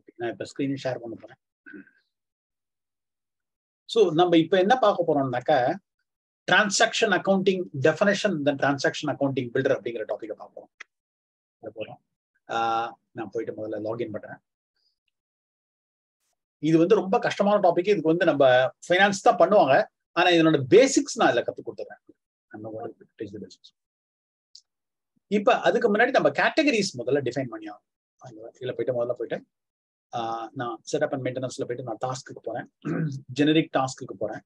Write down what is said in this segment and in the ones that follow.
நான் இப்ப screen share பண்ண போறேன் ஸோ நம்ம இப்ப என்ன பார்க்க போறோம்னாக்கா transaction accounting definition then transaction accounting builder அப்படிங்கிற டாபிக்கை பார்ப்போம் அது போறோம் நான் போயிட்டு முதல்ல லாகின் பண்றேன் இது வந்து ரொம்ப கஷ்டமான டாபிக் இதுக்கு வந்து நம்ம ஃபைனான்ஸ் தான் பண்ணுவாங்க ஆனா இதனோட பேசிக்ஸ் நான் இதுல கத்து கொடுத்துறேன் இப்ப அதுக்கு முன்னாடி நம்ம கேட்டகரிஸ் முதல்ல டிஃபைன் பண்ணியாகும் இதுல போயிட்டு முதல்ல போயிட்டு நான் செட்டப் அண்ட் மெயின்டெனன்ஸ்ல போயிட்டு நான் டாஸ்க்கு போறேன் ஜெனரிக் டாஸ்க்கு போறேன்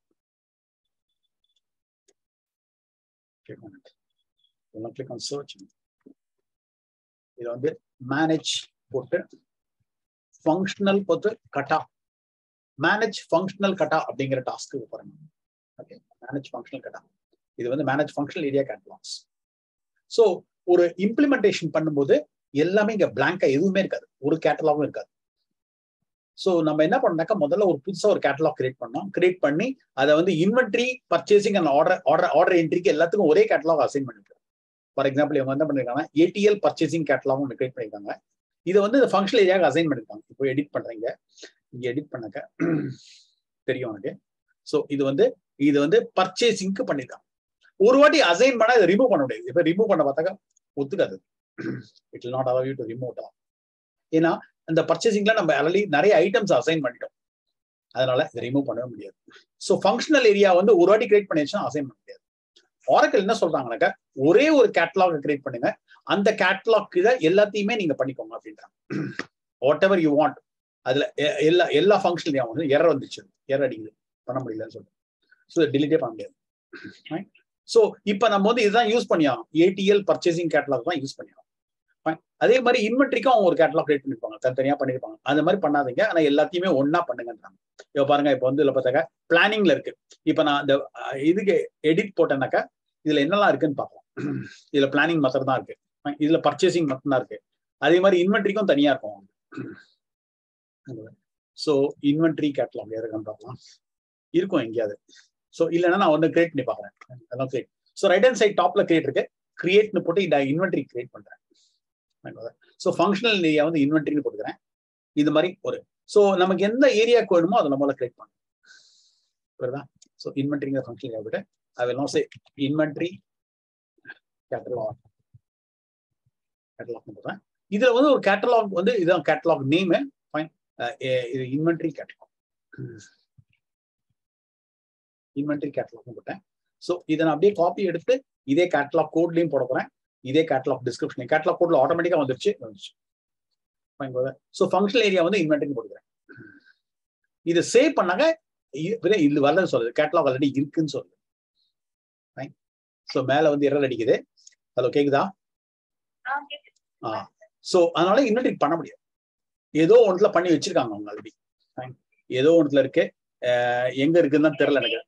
கிளிக் ஆன் சர்ச் இது வந்து மேனேஜ் போட்டு ஃபங்க்ஷனல் போட்டு கட்டா மேனேஜ் ஃபங்க்ஷனல் கட்டா அப்படிங்கிற டாஸ்க்கு போறேன் ஓகே மேனேஜ் ஃபங்க்ஷனல் கட்டா இது வந்து manage functional area catalogs so ஒரு இம்ப்ளிமெண்டேஷன் பண்ணும்போது எல்லாமே இங்க பிளாங்கா எதுவுமே இருக்காது ஒரு கேட்டலாகும் இருக்காது ஸோ நம்ம என்ன பண்ணாக்கா முதல்ல ஒரு புதுசா ஒரு கேட்டலாக் கிரியேட் பண்ணோம் கிரியேட் பண்ணி அதை வந்து inventory purchasing and order order order என்ட்ரிக்கு எல்லாத்துக்கும் ஒரே கேட்டலாக் அசைன் பண்ணிருக்கோம் ஃபார் எக்ஸாம்பிள் இவங்க என்ன பண்ணிருக்காங்க ஏடிஎல் பர்ச்சேசிங் கேட்டலாகும் ஒன்று கிரியேட் பண்ணிருக்காங்க இதை வந்து இந்த ஃபங்க்ஷனல் ஏரியாவுக்கு அசைன் பண்ணிருக்காங்க இப்போ எடிட் பண்றீங்க இங்க எடிட் பண்ணாக்க தெரியும் உனக்கு ஸோ இது வந்து இது வந்து பர்ச்சேசிங்க்கு பண்ணிருக்காங்க ஒரு வாட்டி அசைன் பண்ணா இதை ரிமூவ் பண்ண முடியாது இப்போ ரிமூவ் பண்ண பார்த்தாக்கா ஒத்துக்காது it will not allow you to remove off ஏன்னா அந்த பர்ச்சேசிங்ல நம்ம ஆல்ரெடி நிறைய ஐட்டம்ஸ் அசைன் பண்ணிட்டோம் அதனால இதை ரிமூவ் பண்ணவே முடியாது ஸோ ஃபங்க்ஷனல் ஏரியா வந்து ஒரு வாட்டி கிரியேட் பண்ணிடுச்சுன்னா அசைன் பண்ண முடியாது ஆரக்கல் என்ன சொல்றாங்கனாக்கா ஒரே ஒரு கேட்டலாக் கிரியேட் பண்ணுங்க அந்த கேட்டலாக் எல்லாத்தையுமே நீங்க பண்ணிக்கோங்க அப்படின்றாங்க வாட் எவர் யூ வாண்ட் அதுல எல்லா எல்லா ஃபங்க்ஷன்லையும் வந்து எரர் வந்துச்சு எரர் அடிக்குது பண்ண முடியலன்னு சொல்லிட்டு ஸோ டிலீட்டே பண்ண முடியாது ஸோ இப்போ நம்ம வந்து இதுதான் யூஸ் பண்ணியாகும் ஏடிஎல் பர்ச்சேசிங் கேட்டலாக் தான் யூஸ் பண்ணியாகும் அதே மாதிரி இன்வென்ட்ரிக்கும் அவங்க ஒரு கேட்டலாக் கிரியேட் பண்ணிருப்பாங்க தனித்தனியா பண்ணிருப்பாங்க அந்த மாதிரி பண்ணாதீங்க ஆனா எல்லாத்தையுமே ஒன்னா பண்ணுங்கன்றாங்க இப்போ பாருங்க இப்போ வந்து இதுல பார்த்தாக்கா பிளானிங்ல இருக்கு இப்போ நான் இந்த இதுக்கு எடிட் போட்டேன்னாக்கா இதுல என்னெல்லாம் இருக்குன்னு பார்க்கலாம் இதுல பிளானிங் மாத்திரம் தான் இருக்கு இதுல பர்ச்சேசிங் மட்டும் தான் இருக்கு அதே மாதிரி இன்வென்ட்ரிக்கும் தனியா இருக்கும் ஸோ இன்வென்ட்ரி கேட்டலாக் இருக்குன்னு பார்க்கலாம் இருக்கும் எங்கேயாவது ஸோ இல்லைன்னா நான் ஒன்று கிரியேட் பண்ணி பார்க்குறேன் அதான் create so right hand side டாப்ல கிரியேட் இருக்கு கிரியேட்னு போட்டு இந்த இன்வென்ட்ரி கிரியேட் பண்றேன் ஸோ ஃபங்க்ஷனல் ஏரியா வந்து இன்வென்ட்ரின்னு போட்டுக்கிறேன் இது மாதிரி ஒரு ஸோ நமக்கு எந்த ஏரியாவுக்கு வேணுமோ அதை நம்மளால கிரியேட் பண்ணணும் புரியுதா ஸோ இன்வென்ட்ரிங்கிற ஃபங்க்ஷன் ஏரியா விட்டு I will not say inventory catalog catalog போடுறேன் இதுல வந்து ஒரு கேட்டலாக் வந்து இதுதான் கேட்டலாக் நேமு ஃபைன் இது இன்வென்ட்ரி கேட்டலாக் இன்வென்ட்ரி கேட்டலாக் போட்டேன் ஸோ இதை நான் அப்படியே காப்பி எடுத்து இதே கேட்டலாக் கோட்லையும் போட போறேன் இதே கேட்டலாக் டிஸ்கிரிப்ஷன் கேட்டலாக் கோட்ல ஆட்டோமேட்டிக்கா வந்துருச்சு வந்துச்சு ஸோ ஃபங்க்ஷனல் ஏரியா வந்து இன்வென்ட்ரி போட்டுக்கிறேன் இதை சேவ் பண்ணாங்க இது வரலன்னு சொல்லுது கேட்டலாக் ஆல்ரெடி இருக்குன்னு சொல்லுது ஸோ மேல வந்து இரல் அடிக்குது ஹலோ கேக்குதா ஆ ஸோ அதனால இன்வென்ட்ரி பண்ண முடியாது ஏதோ ஒன்றுல பண்ணி வச்சிருக்காங்க அவங்க ஆல்ரெடி ஏதோ ஒன்றுல இருக்கு எங்க இருக்குன்னு தான் தெரியல எனக்கு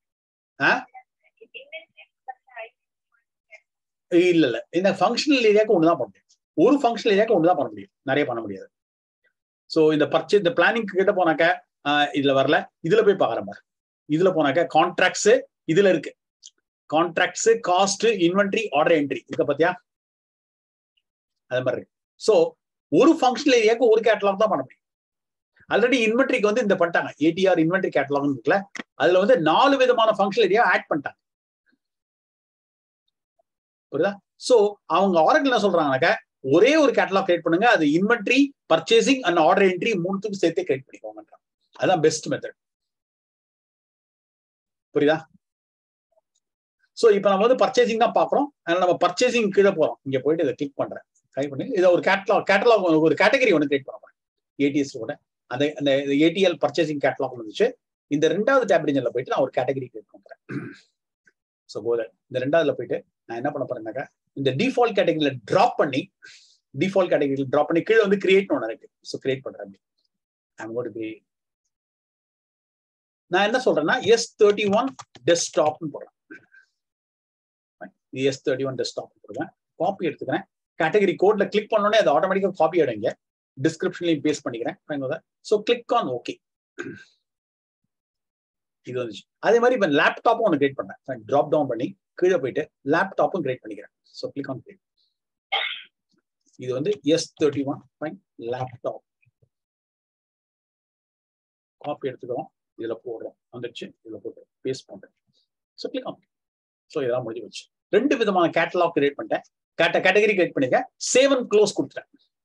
இல்ல இல்ல இந்த ஃபங்க்ஷனல் ஏரியாவுக்கு ஒண்ணுதான் பண்ண முடியும் ஒரு ஃபங்க்ஷனல் ஏரியாவுக்கு ஒண்ணுதான் பண்ண முடியும் நிறைய பண்ண முடியாது ஸோ இந்த பர்ச்சே இந்த பிளானிங் கிட்ட போனாக்க இதுல வரல இதுல போய் பாக்குற மாதிரி இதுல போனாக்க கான்ட்ராக்ட்ஸ் இதுல இருக்கு contracts cost inventory order entry இருக்க பாத்தியா அது மாதிரி இருக்கு ஸோ ஒரு ஃபங்க்ஷனல் ஏரியாவுக்கு ஒரு கேட்டலாக் தான் பண்ண முடியும் ஆல்ரெடி இன்வென்ட்ரிக்கு வந்து இந்த பண்ணிட்டாங்க ஏடிஆர் இன்வென்ட்ரி கேட்டலாக் இருக்குல்ல அதுல வந்து நாலு விதமான ஃபங்க்ஷனல் ஏரியா ஆட் பண்ணிட்டாங்க புரியுதா சோ அவங்க ஆரக்கிள் என்ன சொல்றாங்கனாக்க ஒரே ஒரு கேட்டலாக் கிரியேட் பண்ணுங்க அது inventory purchasing and order entry மூணுத்துக்கும் சேர்த்தே கிரியேட் பண்ணிக்கோங்க அதான் பெஸ்ட் மெத்தட் புரியுதா சோ இப்போ நம்ம வந்து பர்ச்சேசிங் தான் பாக்குறோம் அதனால நம்ம பர்ச்சேசிங் கீழே போறோம் இங்க போயிட்டு இதை கிளிக் பண்றேன் ட்ரை பண்ணி இதை ஒரு கேட்டலாக் கேட்டலாக் ஒரு கேட்டகரி ஒன்று கிரியேட் பண்ண போறேன் ஏடிஎஸ் கூட அந்த அந்த ஏடிஎல் பர்ச்சேசிங் கேட்டலாக் வந்துச்சு இந்த ரெண்டாவது டேப் ரீஜன்ல போயிட்டு நான் ஒரு கேட்டகரி கிரியேட் பண்றேன் ஸோ போத இந்த ரெண்டாவதுல போயிட்டு நான் என்ன பண்ண போறேன்னாக்கா இந்த டிஃபால்ட் கேட்டகரியில டிராப் பண்ணி டிஃபால்ட் கேட்டகரியில் டிராப் பண்ணி கீழே வந்து கிரியேட் ஒன்று இருக்கு ஸோ கிரியேட் பண்றேன் ஐம் கோட் பி நான் என்ன சொல்றேன்னா எஸ் தேர்ட்டி ஒன் டெஸ்க்டாப்னு போடுறேன் எஸ் தேர்ட்டி ஒன் டெஸ்க்டாப் போடுறேன் காப்பி எடுத்துக்கிறேன் கேட்டகரி கோட்ல கிளிக் பண்ணோடனே அது ஆட்டோமேட்டிக்கா காப்பி ஆயிடுங்க டிஸ்கிரிப்ஷன்லையும் பேஸ்ட் பண்ணிக்கிறேன் ஸோ கிளிக் ஆன் ஓகே இது வந்துச்சு அதே மாதிரி இப்போ லேப்டாப்பும் ஒன்று கிரியேட் பண்ணேன் ட்ராப் டவுன் பண்ணி கீழே போயிட்டு லேப்டாப்பும் கிரியேட் பண்ணிக்கிறேன் ஸோ கிளிக் ஆன் கிரியேட் இது வந்து S thirty one fine laptop copy எடுத்துக்கிறோம் இதுல போடுறோம் வந்துடுச்சு இதுல போட்டு பேஸ்ட் பண்றேன் ஸோ கிளிக் ஆன் ஸோ இதெல்லாம் முடிஞ்சு வச்சு ரெண்டு விதமான கேட்டலாக் கிரியேட் பண்ணிட்டேன் கேட்ட கேட்டகரி கிரியேட் பண்ணிருக்கேன் சேவ் அண்ட் க்ளோஸ் கொடுத்துட்டேன்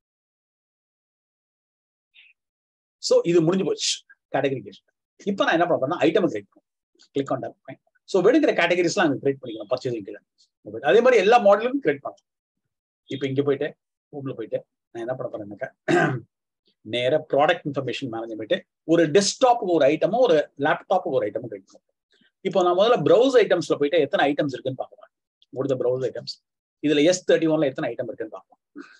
ஸோ இது முடிஞ்சு போச்சு கேட்டகரி கிரியேஷன் இப்போ நான் என்ன பண்ண போறேன்னா ஐட்டம் கிரியேட் பண்ணுவேன் கிளிக் ஆன் டேப் ஸோ வெடுக்கிற கேட்டகரிஸ்லாம் அங்கே கிரியேட் பண்ணிக்கலாம் பர்ச்சேசிங் கீழே அதே மாதிரி எல்லா மாடலும் கிரியேட் பண்ணலாம் இப்போ இங்கே போயிட்டு ஹோம்ல போயிட்டு நான் என்ன பண்ண போறேன்னாக்கா நேர ப்ராடக்ட் இன்ஃபர்மேஷன் மேனேஜ் போயிட்டு ஒரு டெஸ்க்டாப்புக்கு ஒரு ஐட்டமும் ஒரு லேப்டாப்புக்கு ஒரு ஐட்டமும் கிரியேட் பண்ணுவேன் இப்போ நான் முதல்ல ப்ரௌஸ் ஐட்டம்ஸ்ல போயிட்டு எத்தனை ஐட்டம்ஸ் இருக்குன்னு பார்க்கலாம் கொடுத்த ப்ரௌஸ் ஐட்டம்ஸ் இதுல எஸ் தேர்ட்டி ஒன்ல எத்தனை ஐட்டம் இருக்குன்னு பார்க்கலாம்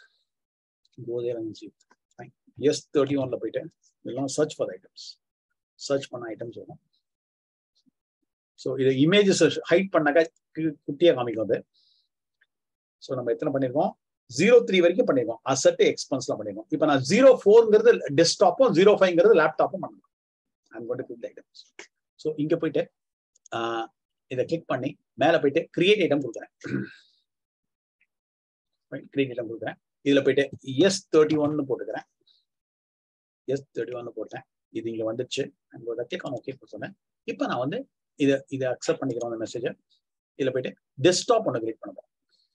எஸ் தேர்ட்டி ஒன்ல போயிட்டு இதெல்லாம் சர்ச் ஃபார் ஐட்டம்ஸ் சர்ச் பண்ண ஐட்டம்ஸ் வரும் ஸோ இது இமேஜஸ் ஹைட் பண்ணாக்கா குட்டியா காமிக்கும் அது ஸோ நம்ம எத்தனை பண்ணிருக்கோம் ஜீரோ த்ரீ வரைக்கும் பண்ணிருக்கோம் அசட் எக்ஸ்பென்ஸ்லாம் பண்ணிருக்கோம் இப்போ நான் ஜீரோ ஃபோர்ங்கிறது டெஸ்க்டாப்பும் ஜீரோ ஃபைவ்ங்கிறது லேப்டாப்பும் பண்ணணும் item code click items so இங்க போயிட்டு இதை கிளிக் பண்ணி மேலே போயிட்டு கிரியேட் ஐட்டம் கொடுக்குறேன் கிரியேட் ஐட்டம் கொடுக்குறேன் இதுல போயிட்டு எஸ் தேர்ட்டி ஒன்னு போட்டுக்கிறேன் எஸ் தேர்ட்டி ஒன்னு போட்டேன் இது இங்க வந்துச்சு கிளிக் ஆன் ஓகே சொன்னேன் இப்போ நான் வந்து இதை இதை அக்செப்ட் பண்ணிக்கிறோம் அந்த மெசேஜை இதுல போயிட்டு டெஸ்க்டாப் ஒன்று கிரியேட் பண்ண போறேன்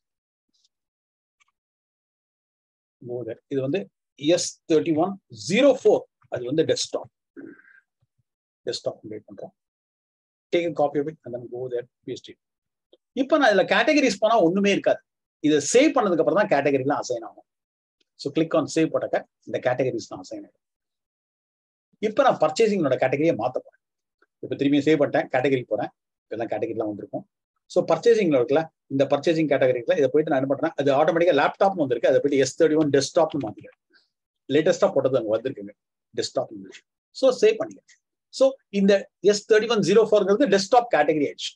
இது வந்து S thirty one zero four அது வந்து டெஸ்க்டாப் டெஸ்க்டாப் கிரியேட் பண்றோம் take copy of it and then go there paste it இப்போ நான் இதுல கேட்டகரிஸ் போனா ஒண்ணுமே இருக்காது இதை சேவ் பண்ணதுக்கு அப்புறம் தான் கேட்டகரிலாம் அசைன் ஆகும் ஸோ கிளிக் ஆன் சேவ் போட்டாக்க இந்த கேட்டகரிஸ் தான் அசைன் ஆகும் இப்போ நான் பர்ச்சேசிங்கோட கேட்டகரியை மாற்ற போறேன் இப்போ திரும்பி சேவ் பண்ணிட்டேன் கேட்டகரி போறேன் இதெல்லாம் கேட்டகரிலாம் வந்திருக்கும் ஸோ பர்ச்சேசிங்ல இருக்குல்ல இந்த பர்ச்சேசிங் கேட்டகரிக்குல இதை போயிட்டு நான் என்ன பண்றேன் அது ஆட்டோமேட்டிக்கா லேப்டாப் வந்திருக்கு அதை போயிட்டு எஸ் தேர்ட்டி ஒன் டெஸ்க்டாப்னு மாத்திக்கிறேன் லேட்டஸ்டா போட்டது அங்கே வந்திருக்குங்க டெஸ்க்டாப் ஸோ சேவ் பண்ணிக்கிறேன் ஸோ இந்த எஸ் தேர்ட்டி ஒன் ஜீரோ ஃபோர்ங்கிறது டெஸ்க்டாப் கேட்டகரி ஆயிடுச்சு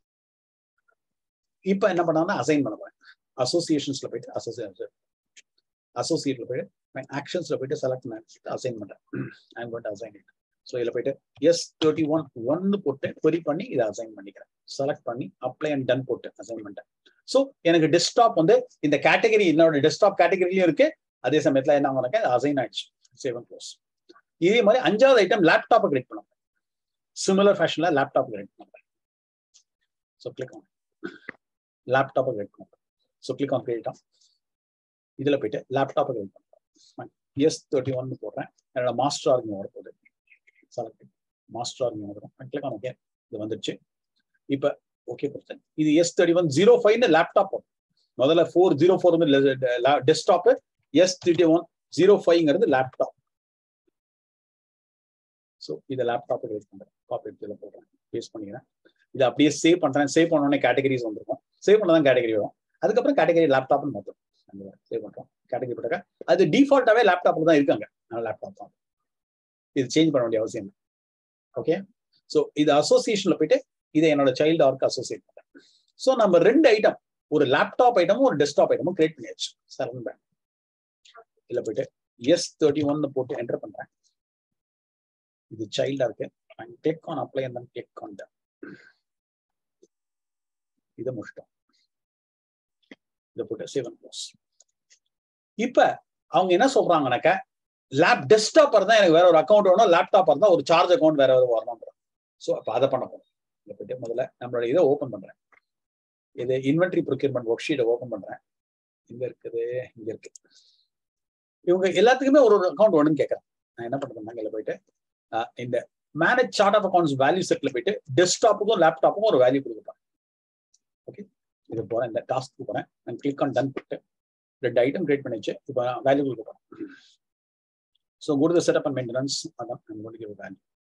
இப்போ என்ன பண்ணாங்கன்னா அசைன் பண்ண போறேன் அசோசியேஷன்ஸ்ல போயிட்டு அசோசியேஷன் அசோசியேட்ல போயிட்டு ஆக்ஷன்ஸ்ல போயிட்டு செலக்ட் பண்ணிட்டு அசைன் பண்றேன் item code assign it so இதுல போயிட்டு எஸ் தேர்ட்டி ஒன் ஒன்னு போட்டு கொரி பண்ணி இதை அசைன் பண்ணிக்கிறேன் செலக்ட் பண்ணி அப்ளை அண்ட் டன் போட்டு அசைன் பண்ணிட்டேன் ஸோ எனக்கு டெஸ்க்டாப் வந்து இந்த கேட்டகரி என்னோட டெஸ்க்டாப் கேட்டகரியும் இருக்கு அதே சமயத்துல என்ன ஆகுனாக்க அசைன் ஆயிடுச்சு சேவன் க்ளோஸ் இதே மாதிரி அஞ்சாவது ஐட்டம் லேப்டாப்பை கிரியேட் பண்ணுவாங்க சிமிலர் ஃபேஷன்ல லேப்டாப் கிரியேட் பண்ணுவாங்க ஸோ கிளிக் ஆன் லேப்டாப்பை கிரியேட் பண்ணுவாங்க so click on create on இதுல போயிட்டு லேப்டாப்பை கிரியேட் பண்ணுவாங்க எஸ் தேர்ட்டி ஒன் போடுறேன் என்னோட மாஸ்டர் ஆர்கிங் வரப்போகுது செலக்ட் மாஸ்டர் ஆர்கிங் வரும் கிளிக் ஆன் ஓகே இது வந்துருச்சு இப்போ ஓகே கொடுத்தேன் இது எஸ் தேர்ட்டி ஒன் ஜீரோ ஃபைவ்னு லேப்டாப் வரும் முதல்ல ஃபோர் ஜீரோ ஃபோர் வந்து desktop S thirty one zero ஃபைவ்ங்கிறது லேப்டாப் ஸோ இதை லேப்டாப் கிரியேட் பண்ணுறேன் காப்பி எடுத்து போடுறேன் பேஸ்ட் பண்ணிக்கிறேன் இதை அப்படியே சேவ் பண்ணுறேன் சேவ் பண்ணோடனே கேட்டகரிஸ் வந்துருக்கும் சேவ் பண்ண தான் கேட்டகரி வரும் அதுக்கப்புறம் கேட்டகரி லேப்டாப்னு மாற்றும் சேவ் பண்ணுறோம் கேட்டகரி போட்டாக்க அது டிஃபால்ட்டாகவே லேப்டாப்பில் தான் இருக்காங்க லேப்டாப் தான் இது சேஞ்ச் பண்ண வேண்டிய அவசியம் இல்லை ஓகே ஸோ இது அசோசியேஷனில் போயிட்டு இதை என்னோட சைல்டு ஆர்க்கு அசோசியேட் பண்ணுறேன் ஸோ நம்ம ரெண்டு ஐட்டம் ஒரு லேப்டாப் ஐட்டமும் ஒரு டெஸ்க்டாப் ஐட்டமும் கிரியேட் பண்ணியாச்சு செவன் பேங்க் இதில் போயிட்டு எஸ் தேர்ட்டி ஒன்னு போட்டு என்டர் பண்ணுறேன் இது சைல்டா இருக்கு click on apply and click on இதை முடிச்சிட்டோம் இதை போட்டு செவன் க்ளோஸ் இப்ப அவங்க என்ன சொல்றாங்கனாக்க லேப் டெஸ்க்டாப் இருந்தா எனக்கு வேற ஒரு அக்கௌண்ட் வேணும் லேப்டாப் இருந்தா ஒரு சார்ஜ் அக்கௌண்ட் வேற ஒரு வரணும் ஸோ அப்ப அதை பண்ண போறோம் இதை போயிட்டு முதல்ல நம்மளோட இதை ஓப்பன் பண்றேன் இது இன்வென்ட்ரி ப்ரொக்யூர்மெண்ட் ஒர்க் ஷீட்டை ஓப்பன் பண்றேன் இங்க இருக்குது இங்க இருக்கு இவங்க எல்லாத்துக்குமே ஒரு ஒரு அக்கௌண்ட் வேணும்னு கேட்கறேன் நான் என்ன பண்றேன் இதில் போயிட்டு இந்த manage chart of accounts value செட்ல போயிட்டு டெஸ்க்டாப்புக்கும் லேப்டாப்புக்கும் ஒரு வேல்யூ கொடுக்குறேன் ஓகே இது போறேன் இந்த டாஸ்க்கு போறேன் நான் கிளிக் ஆன் டன் போட்டு ரெண்டு ஐட்டம் கிரியேட் பண்ணிச்சு இப்போ வேல்யூ கொடுக்க போறேன் so good the setup and maintenance அதான் வேல்யூ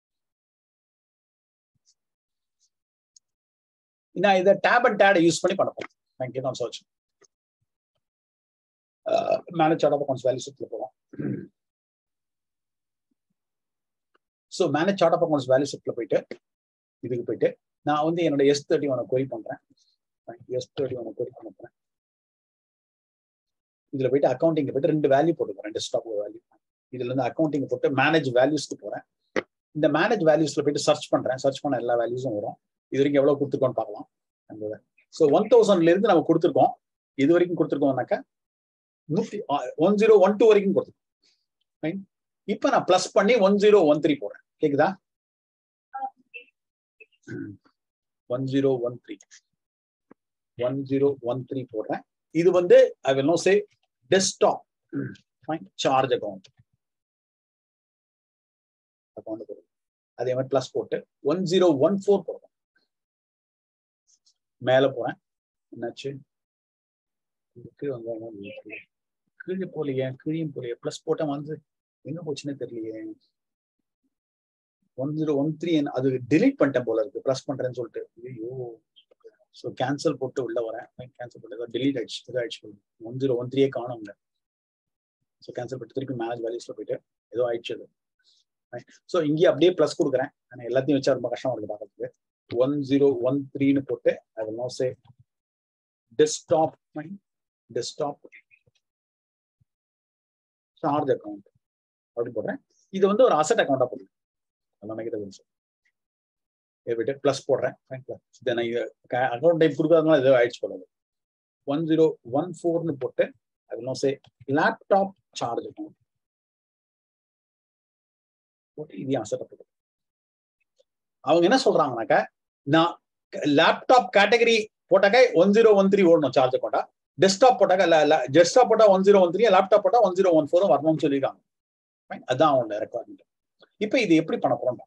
நான் இதை டேப் அண்ட் டேடை யூஸ் பண்ணி பண்ண போறேன் நான் click on search manage chart of accounts value செட்ல போவோம் so manage chart of accounts value செட்ல போயிட்டு இதுக்கு போயிட்டு நான் வந்து என்னோட எஸ் தேர்ட்டி ஒனை கொரி பண்றேன் எஸ் தேர்ட்டி ஒனை கொரி பண்ண போறேன் இதுல போயிட்டு அக்கௌண்டிங் போயிட்டு ரெண்டு வேல்யூ போட்டு போறேன் டெஸ்க்டாப் வேல்யூ இதுல இருந்து அக்கௌண்டிங் போட்டு மேனேஜ் வேல்யூஸ்க்கு போறேன் இந்த மேனேஜ் வேல்யூஸ்ல போயிட்டு சர்ச் பண்றேன் சர்ச் பண்ண எல்லா வேல்யூஸும் வரும் இது வரைக்கும் எவ்வளவு கொடுத்துருக்கோம்னு பார்க்கலாம் ஸோ ஒன் தௌசண்ட்ல இருந்து நம்ம கொடுத்துருக்கோம் இது வரைக்கும் கொடுத்துருக்கோம்னாக்கா நூத்தி ஒன் ஜீரோ ஒன் டூ வரைக்கும் கொடுத்துருக்கோம் இப்போ நான் பிளஸ் பண்ணி ஒன் ஜீரோ ஒன் த்ரீ போடுறேன் கேக்குதா one zero one three one zero one three போடுறேன் இது வந்து I will no say desktop charge account account போடுறேன் அதே மாதிரி பிளஸ் போட்டு ஒன் ஜீரோ ஒன் ஃபோர் போடுறேன் மேல போறேன் என்னாச்சு கீழே வந்து கீழே போலையே கீழே போலையே பிளஸ் போட்டா வந்து எங்க போச்சுன்னு தெரியலையே ஒன் ஜீரோ ஒன் த்ரீ அது டிலீட் பண்ணிட்டேன் போல இருக்கு ப்ளஸ் பண்றேன்னு சொல்லிட்டு ஐயோ ஸோ கேன்சல் போட்டு உள்ள வரேன் கேன்சல் போட்டு ஏதோ டிலீட் ஆயிடுச்சு ஏதோ ஆயிடுச்சு ஒன் ஜீரோ ஒன் த்ரீயே காணுங்க ஸோ கேன்சல் போட்டு திருப்பி மேனேஜ் வேல்யூஸ்ல போயிட்டு ஏதோ ஆயிடுச்சு அது ஸோ இங்கேயே அப்படியே ப்ளஸ் கொடுக்குறேன் ஆனால் எல்லாத்தையும் வச்சா ரொம்ப கஷ்டமா இருக்கு பார்க்கறதுக்கு ஒன் ஜீரோ ஒன் த்ரீன்னு போட்டு அது no say desktop desktop charge account அப்படி போடுறேன் இது வந்து ஒரு அசட் அக்கௌண்டா போடுறேன் அதெல்லாம் நெகட்டிவ் விட்டு ப்ளஸ் போடுறேன் இதை நான் அக்கௌண்ட் டைப் கொடுக்காதனால ஏதோ ஆயிடுச்சு போல ஒன் ஜீரோ ஒன் ஃபோர்னு போட்டு அது no say laptop charge account போட்டு இது அசட் போட்டு அவங்க என்ன சொல்றாங்கனாக்கா நான் லேப்டாப் கேட்டகரி போட்டாக்கா ஒன் ஜீரோ ஒன் த்ரீ ஓடணும் சார்ஜ் போட்டா டெஸ்க்டாப் போட்டாக்கா டெஸ்க்டாப் போட்டா one zero one three laptop போட்டா ஒன் ஜீரோ ஒன் ஃபோரும் வரணும்னு சொல்லியிருக்காங்க அதான் அவங்களோட ரெக்குவயர்மெண்ட் இப்போ இது எப்படி பண்ண போறோம்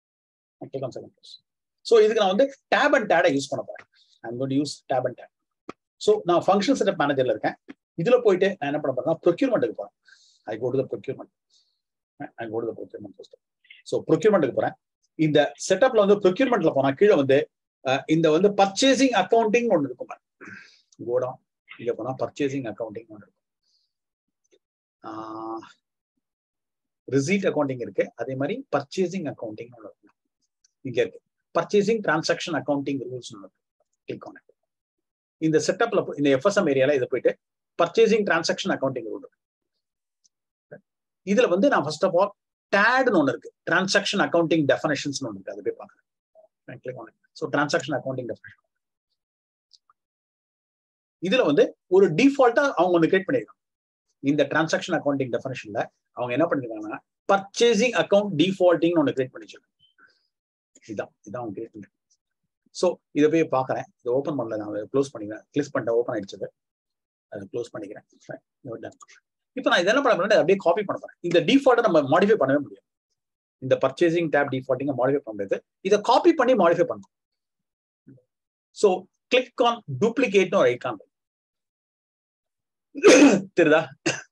ஸோ இதுக்கு நான் வந்து டேப் அண்ட் டேடை யூஸ் பண்ண போறேன் item code use tab and tab so நான் ஃபங்க்ஷன் செட்டப் மேனேஜர்ல இருக்கேன் இதுல போயிட்டு நான் என்ன பண்ண போறேன் ப்ரொக்யூர்மெண்ட்டுக்கு போறேன் I go to the procurement I go to the procurement system so ப்ரொக்யூர்மெண்ட்டுக்கு போறேன் இந்த செட்டப்ல வந்து ப்ரொக்யூர்மெண்ட்ல போனா கீழே வந்து இந்த வந்து பர்ச்சேசிங் அக்கௌண்டிங் ஒன்று இருக்கும் கோடம் இங்க போனா பர்ச்சேசிங் அக்கௌண்டிங் ஒன்று இருக்கும் ரிசீட் அக்கௌண்டிங் இருக்கு அதே மாதிரி பர்ச்சேசிங் அக்கௌண்டிங் ஒன்று இருக்கு இங்க இருக்கு பர்ச்சேசிங் டிரான்சாக்ஷன் அக்கௌண்டிங் ரூல்ஸ் ஒன்று இருக்கு கிளிக் ஆன் இந்த செட்டப்ல இந்த எஃப்எஸ்எம் ஏரியால இதை போயிட்டு பர்ச்சேசிங் டிரான்சாக்ஷன் அக்கௌண்டிங் ரூல் இருக்கு இதுல வந்து நான் ஃபர்ஸ்ட் ஆஃப் ஆல் டேட்னு ஒன்று இருக்கு டிரான்சாக்ஷன் அக்கௌண்டிங் டெஃபனேஷன்ஸ் ஒன்று இருக்கு அது போய் பார்க்குறேன் click on so transaction accounting definition இதுல வந்து ஒரு டிஃபால்ட்டா அவங்க ஒன்று கிரியேட் பண்ணிருக்காங்க இந்த டிரான்சாக்ஷன் அக்கௌண்டிங் டெஃபனேஷன்ல அவங்க என்ன பண்ணிருக்காங்கன்னா பர்ச்சேசிங் அக்கௌண்ட் டிஃபால்ட்டிங் ஒன்று கிரியேட் பண்ணிச்சிருக்காங்க இதான் இதான் அவங்க கிரியேட் பண்ணிருக்காங்க ஸோ இதை போய் பார்க்குறேன் இதை ஓப்பன் பண்ணல நான் க்ளோஸ் பண்ணிக்கிறேன் கிளிக் பண்ணிட்டேன் ஓப்பன் ஆயிடுச்சது அதை க்ளோஸ் பண்ணிக்கிறேன் இப்போ நான் இதெல்லாம் பண்ண பண்ண அப்படியே காப்பி பண்ண போறேன் இந்த டிஃபால்ட்டை நம்ம மாடிஃபை பண்ணவே முடியும் இந்த பர்ச்சேசிங் டேப் டிஃபால்ட்டிங்க மாடிஃபை பண்ண முடியாது இதை காப்பி பண்ணி மாடிஃபை பண்ணணும் ஸோ கிளிக் ஆன் டூப்ளிகேட்னு ஒரு ஐக்கான் தெரியுதா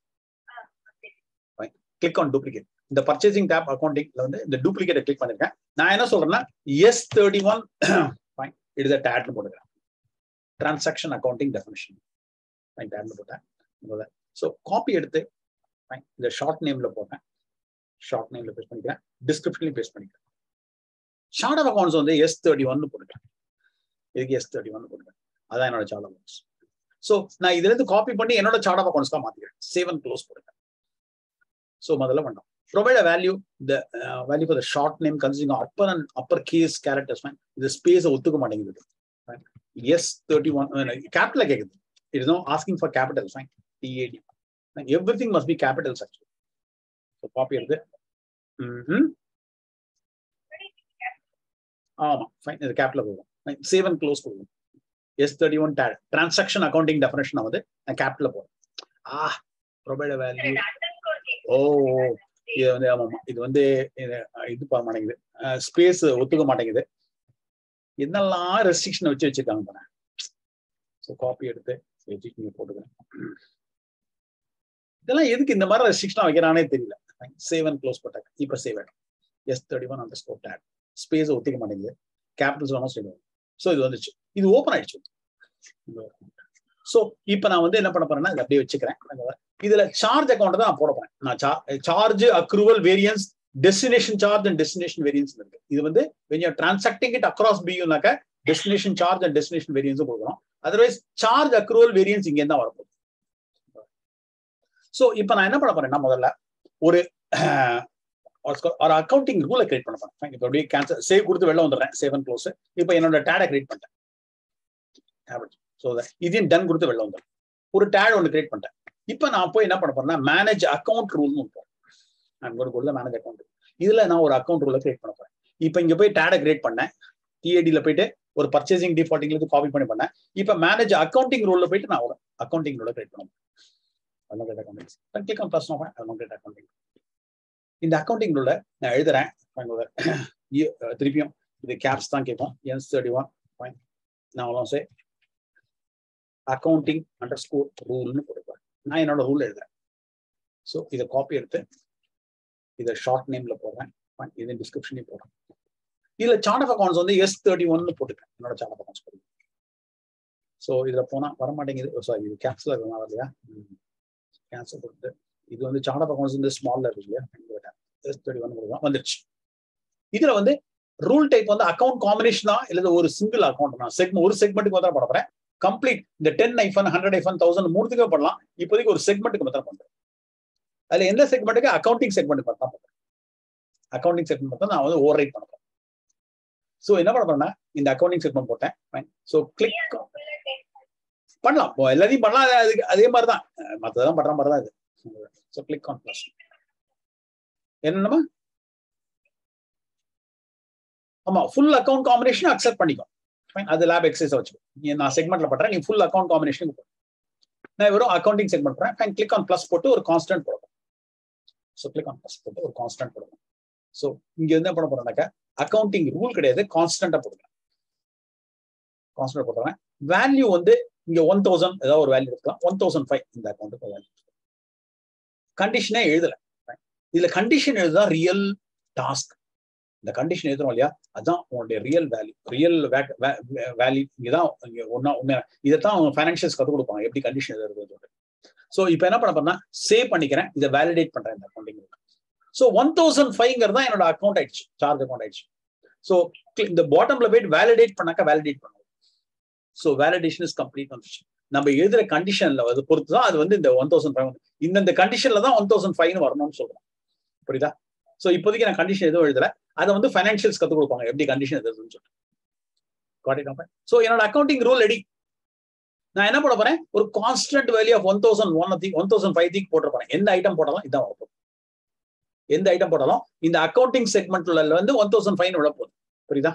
கிளிக் ஆன் டூப்ளிகேட் இந்த பர்ச்சேசிங் டேப் அக்கௌண்டிங்ல வந்து இந்த டூப்ளிகேட்டை கிளிக் பண்ணிருக்கேன் நான் என்ன சொல்றேன்னா S thirty one fine it is டேட்னு போட்டுக்கிறேன் டிரான்சாக்ஷன் அக்கௌண்டிங் டெஃபினிஷன் ஃபைன் டேட்னு போட்டேன் ஸோ காப்பி எடுத்து ஃபைன் இந்த ஷார்ட் நேம்ல போட்டேன் ஷார்ட் நேம்ல பேஸ்ட் பண்ணிக்கிறேன் டிஸ்கிரிப்ஷன்லையும் பேஸ்ட் பண்ணிக்கிறேன் ஷார்ட் ஆஃப் அக்கௌண்ட்ஸ் வந்து எஸ் தேர்ட்டி ஒன்னு போட்டுக்கிறேன் இதுக்கு எஸ் தேர்ட்டி ஒன் போட்டுக்கிறேன் அதான் என்னோட சார்ட் ஆஃப் அக்கௌண்ட்ஸ் ஸோ நான் இதுல இருந்து காப்பி பண்ணி என்னோட சார்ட் ஆஃப் அக்கௌண்ட்ஸ் தான் மாத்திக்கிறேன் சேவ் அண்ட் க்ளோஸ் போட்டுக்கிறேன் ஸோ முதல்ல பண்ணோம் provide a value the uh, value for the short name consisting of upper and upper case characters fine இது ஸ்பேஸ் ஒத்துக்க மாட்டேங்குது எஸ் தேர்ட்டி ஒன் கேபிட்டல கேக்குது it is no asking for capital fine TAD everything must be capitals actually so copy எடுத்து ஆமா fine இது கேபிட்டல போகும் சேவ் அண்ட் க்ளோஸ் கொடுக்கும் S thirty one TAD transaction accounting definition வந்து நான் கேபிட்டல போறேன் ஆ ப்ரொவைட் வேல்யூ ஓ இது வந்து ஆமாமா இது வந்து இது பண்ண மாட்டேங்குது ஸ்பேஸ் ஒத்துக்க மாட்டேங்குது என்னெல்லாம் ரெஸ்ட்ரிக்ஷன் வச்சு வச்சிருக்காங்க பாரு ஸோ காப்பி எடுத்து நீங்க போட்டுக்கிறேன் இதெல்லாம் எதுக்கு இந்த மாதிரி ரெஸ்ட்ரிக்ஷன் வைக்கிறானே தெரியல சேவ் அண்ட் க்ளோஸ் போட்டாங்க இப்போ சேவ் ஆகிடும் S thirty one underscore TAD space ஒத்துக்க மாட்டேங்குது கேபிட்டல்ஸ் வேணும் சொல்லுவாங்க ஸோ இது வந்துச்சு இது ஓப்பன் ஆயிடுச்சு ஸோ இப்போ நான் வந்து என்ன பண்ண போறேன்னா இதை அப்படியே வச்சுக்கிறேன் இதுல சார்ஜ் அக்கௌண்ட் தான் நான் போட போறேன் நான் charge accrual variance destination charge and destination variance இருக்கு இது வந்து when you transacting it across பியூனாக்க டெஸ்டினேஷன் சார்ஜ் அண்ட் டெஸ்டினேஷன் வேரியன்ஸும் கொடுக்குறோம் அதர்வைஸ் சார்ஜ் அக்ரூவல் வேரியன்ஸ் இங்கே தான் வரப்போகுது ஸோ இப்போ நான் என்ன பண்ண போறேன்னா முதல்ல ஒரு ஒரு அக்கௌண்டிங் ரூலை கிரியேட் பண்ண போறேன் இப்போ அப்படியே கேன்சல் சேவ் கொடுத்து வெளில வந்துடுறேன் சேவ் அண்ட் க்ளோஸ் இப்போ என்னோட டேடை கிரியேட் பண்ணிட்டேன் ஸோ இதையும் டன் கொடுத்து வெளில வந்துடும் ஒரு டேட் ஒன்று கிரியேட் பண்ணிட்டேன் இப்போ நான் போய் என்ன பண்ண போறேன்னா மேனேஜ் அக்கௌண்ட் ரூல்னு போறேன் கொடுத்து மேனேஜ் அக்கௌண்ட் இதுல நான் ஒரு அக்கௌண்ட் ரூல கிரியேட் பண்ண போறேன் இப்போ இங்க போய் டேடை கிரியேட் பண்ணேன் டிஏடியில் போயிட்டு ஒரு பர்ச்சேசிங் டிஃபால்ட்டிங்லேருந்து காப்பி பண்ணி பண்ணேன் இப்போ மேனேஜ் அக்கௌண்டிங் ரூல்ல போயிட்டு நான் ஒரு அக்கௌண்டிங் ரூல கிரியேட் பண்ண போறேன் accounting click on plus accounting இந்த அக்கௌண்டிங் ரூல நான் எழுதுறேன் திருப்பியும் இது கேப்ஸ் தான் கேட்போம் என்ஸ் தேர்ட்டி ஒன் பாயிண்ட் நான் சே அக்கௌண்டிங் அண்டர் ஸ்கோர் ரூல்னு போட்டுப்பேன் நான் என்னோட ரூல் எழுதுறேன் ஸோ இதை காப்பி எடுத்து இதை ஷார்ட் நேம்ல போடுறேன் இது டிஸ்கிரிப்ஷனையும் போடுறேன் இதுல சார்ட் ஆஃப் அக்கௌண்ட்ஸ் வந்து எஸ் தேர்ட்டி ஒன்னு போட்டுக்கேன் என்னோட சார்ட் ஆஃப் அக்கௌண்ட்ஸ் போடுறேன் ஸோ இதுல போனா வர மாட்டேங்குது சாரி இது கேன்சல் இருக்கணும் இல்லையா கேன்சல் போட்டு இது வந்து சார்ட் ஆஃப் அக்கௌண்ட்ஸ் வந்து ஸ்மால்ல இருக்கு இல்லையா எஸ் தேர்ட்டி ஒன் கொடுக்கலாம் வந்துருச்சு இதுல வந்து ரூல் டைப் வந்து அக்கௌண்ட் காம்பினேஷனா இல்ல ஒரு சிங்கிள் அக்கௌண்ட் நான் செக்மெண்ட் ஒரு செக்மெண்ட்டுக்கு மாத்திரம் பண்ண போறேன் கம்ப்ளீட் இந்த டென் ஐஃபன் ஹண்ட்ரட் ஐஃபன் தௌசண்ட் மூணுத்துக்கே பண்ணலாம் இப்போதைக்கு ஒரு செக்மெண்ட்டுக்கு மாத்திரம் பண்றேன் அதுல எந்த செக்மெண்ட்டுக்கு அக்கௌண்டிங் செக்மெண்ட் மட்டும் தான் பண்றேன் அக்கௌண்டிங் செக்மெண்ட் மட்டும் நான் வந்து ஓவர் ரைட் பண்ண போறேன் ஸோ என்ன பண்ண போறேன்னா இந்த அக்கௌண்டிங் செக்மெண்ட் போட்டேன் ஸோ கிளிக் பண்ணலாம் எல்லாத்தையும் பண்ணலாம் அதுக்கு அதே மாதிரி தான் மற்றதெல்லாம் பண்ற மாதிரி தான் இது ஸோ கிளிக் ஆன் ப்ளஸ் என்னென்னமா ஆமா ஃபுல் அக்கௌண்ட் காம்பினேஷன் அக்செப்ட் பண்ணிக்கும் அது லேப் எக்ஸசைஸ் வச்சுக்கோ நான் செக்மெண்ட்ல பண்றேன் நீ ஃபுல் அக்கௌண்ட் காம்பினேஷன் நான் வெறும் அக்கௌண்டிங் செக்மெண்ட் பண்றேன் ஃபைன் கிளிக் ஆன் ப்ளஸ் போட்டு ஒரு கான்ஸ்டன்ட் போடுவோம் ஸோ கிளிக் ஆன் ப்ளஸ் போட்டு ஒரு கான்ஸ்டன்ட் போடுவோம் ஸோ இங்க என்ன பண்ண போறோம்னாக்கா அக்கௌண்டிங் ரூல் கிடையாது கான்ஸ்டன்டா போடுறேன் கான்ஸ்டன்ட் போடுறேன் வேல்யூ வந்து இங்க ஒன் தௌசண்ட் ஏதாவது ஒரு வேல்யூ இருக்கலாம் ஒன் தௌசண்ட் ஃபைவ் இந்த அக்கௌண்ட்டுக்கு வேல்யூ கண்டிஷனே எழுதல இதுல கண்டிஷன் எழுதுதா ரியல் டாஸ்க் இந்த கண்டிஷன் எழுதுறோம் இல்லையா அதுதான் உங்களுடைய ரியல் வேல்யூ ரியல் வேல்யூ இங்கதான் இங்க ஒன்னா உண்மையா இதைத்தான் அவங்க ஃபைனான்சியல்ஸ் கற்றுக் கொடுப்பாங்க எப்படி கண்டிஷன் எழுதுறது ஸோ இப்போ என்ன பண்ண போறேன்னா சேவ் பண்ணிக்கிறேன் இதை வேலிடேட் பண்றேன் இந்த அக்கௌண்டிங் ஸோ ஒன் தௌசண்ட் ஃபைவ்ங்கிறது தான் என்னோட அக்கௌண்ட் ஆயிடுச்சு சார்ஜ் அக்கௌண்ட் ஆயிடுச்சு ஸோ இந்த பாட்டம்ல போயிட்டு வேலிடேட் பண்ணாக்க வேலிடேட் பண்ணுவோம் ஸோ வேலிடேஷன் இஸ் கம்ப்ளீட் வந்துச்சு நம்ம எழுதுற கண்டிஷன்ல அது பொறுத்து தான் அது வந்து இந்த ஒன் தௌசண்ட் ஃபைவ் இந்த கண்டிஷன்ல தான் ஒன் தௌசண்ட் ஃபைவ்னு வரணும்னு சொல்றோம் புரியுதா ஸோ இப்போதைக்கு நான் கண்டிஷன் எதுவும் எழுதல அதை வந்து ஃபைனான்சியல்ஸ் கற்றுக் கொடுப்பாங்க எப்படி கண்டிஷன் எதுன்னு சொல்லிட்டு ஸோ என்னோட அக்கௌண்டிங் ரூல் ரெடி நான் என்ன பண்ண போறேன் ஒரு constant value of one thousand one one thousand five தீக்கு போட்டு போறேன் எந்த ஐட்டம் போட்டாலும் இதான் வரப்போகுது எந்த ஐட்டம் போட்டாலும் இந்த அக்கௌண்டிங் செக்மெண்ட்ல வந்து ஒன் தௌசண்ட் ஃபைவ் விட போகுது புரியுதா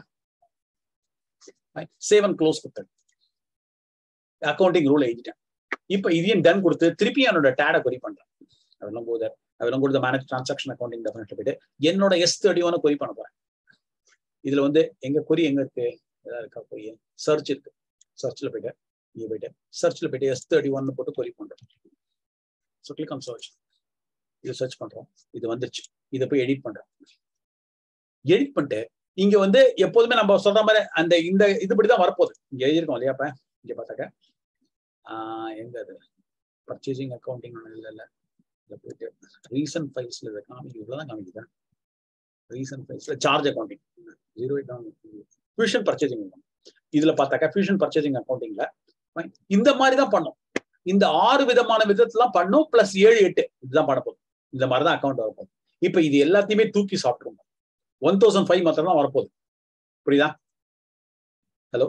சேவ் அண்ட் க்ளோஸ் கொடுத்தேன் அக்கௌண்டிங் ரூல் எழுதிட்டேன் இப்போ இதையும் டன் கொடுத்து திருப்பி என்னோட டேடை கொரி பண்றேன் அதெல்லாம் போகுது அதெல்லாம் கொடுத்த மேனேஜ் டிரான்சாக்ஷன் அக்கௌண்டிங் டெஃபினெட்ல போயிட்டு என்னோட எஸ் தேர்ட்டி ஒன் கொரி பண்ண போறேன் இதுல வந்து எங்க கொரி எங்க இருக்கு ஏதாவது இருக்கா கொரி சர்ச் இருக்கு சர்ச்ல போயிட்டு இங்க போயிட்டு சர்ச்ல போயிட்டு எஸ் தேர்ட்டி ஒன் போட்டு கொரி பண்றோம் ஸோ கிளிக் ஆன் சர்ச் இது சர்ச் பண்றோம் இது வந்துருச்சு இதை போய் எடிட் பண்றோம் எடிட் பண்ணிட்டு இங்க வந்து எப்போதுமே நம்ம சொல்ற மாதிரி அந்த இந்த இதுபடிதான் வரப்போகுது இங்க எழுதியிருக்கோம் இல்லையா இப்ப இங்க பார்த்தாக்க எங்க அது பர்ச்சேசிங் அக்கௌண்டிங் இல்ல இல்ல இதில் போயிட்டு ரீசன்ட் ஃபைல்ஸ்ல இதை காமிக்கு இவ்வளோதான் காமிக்குதா ரீசன்ட் ஃபைல்ஸ்ல charge accounting zero fusion purchasing இதுல பார்த்தாக்கா ஃபியூஷன் பர்ச்சேசிங் அக்கௌண்டிங்ல இந்த மாதிரி தான் பண்ணும் இந்த ஆறு விதமான விதத்துலாம் பண்ணும் பிளஸ் ஏழு எட்டு இதுதான் பண்ண போகுது இந்த மாதிரி தான் அக்கௌண்ட் வரப்போகுது இப்போ இது எல்லாத்தையுமே தூக்கி சாப்பிட்டுருங்க ஒன் தௌசண்ட் ஃபைவ் மாத்திரம் தான் வரப்போகுது புரியுதா hello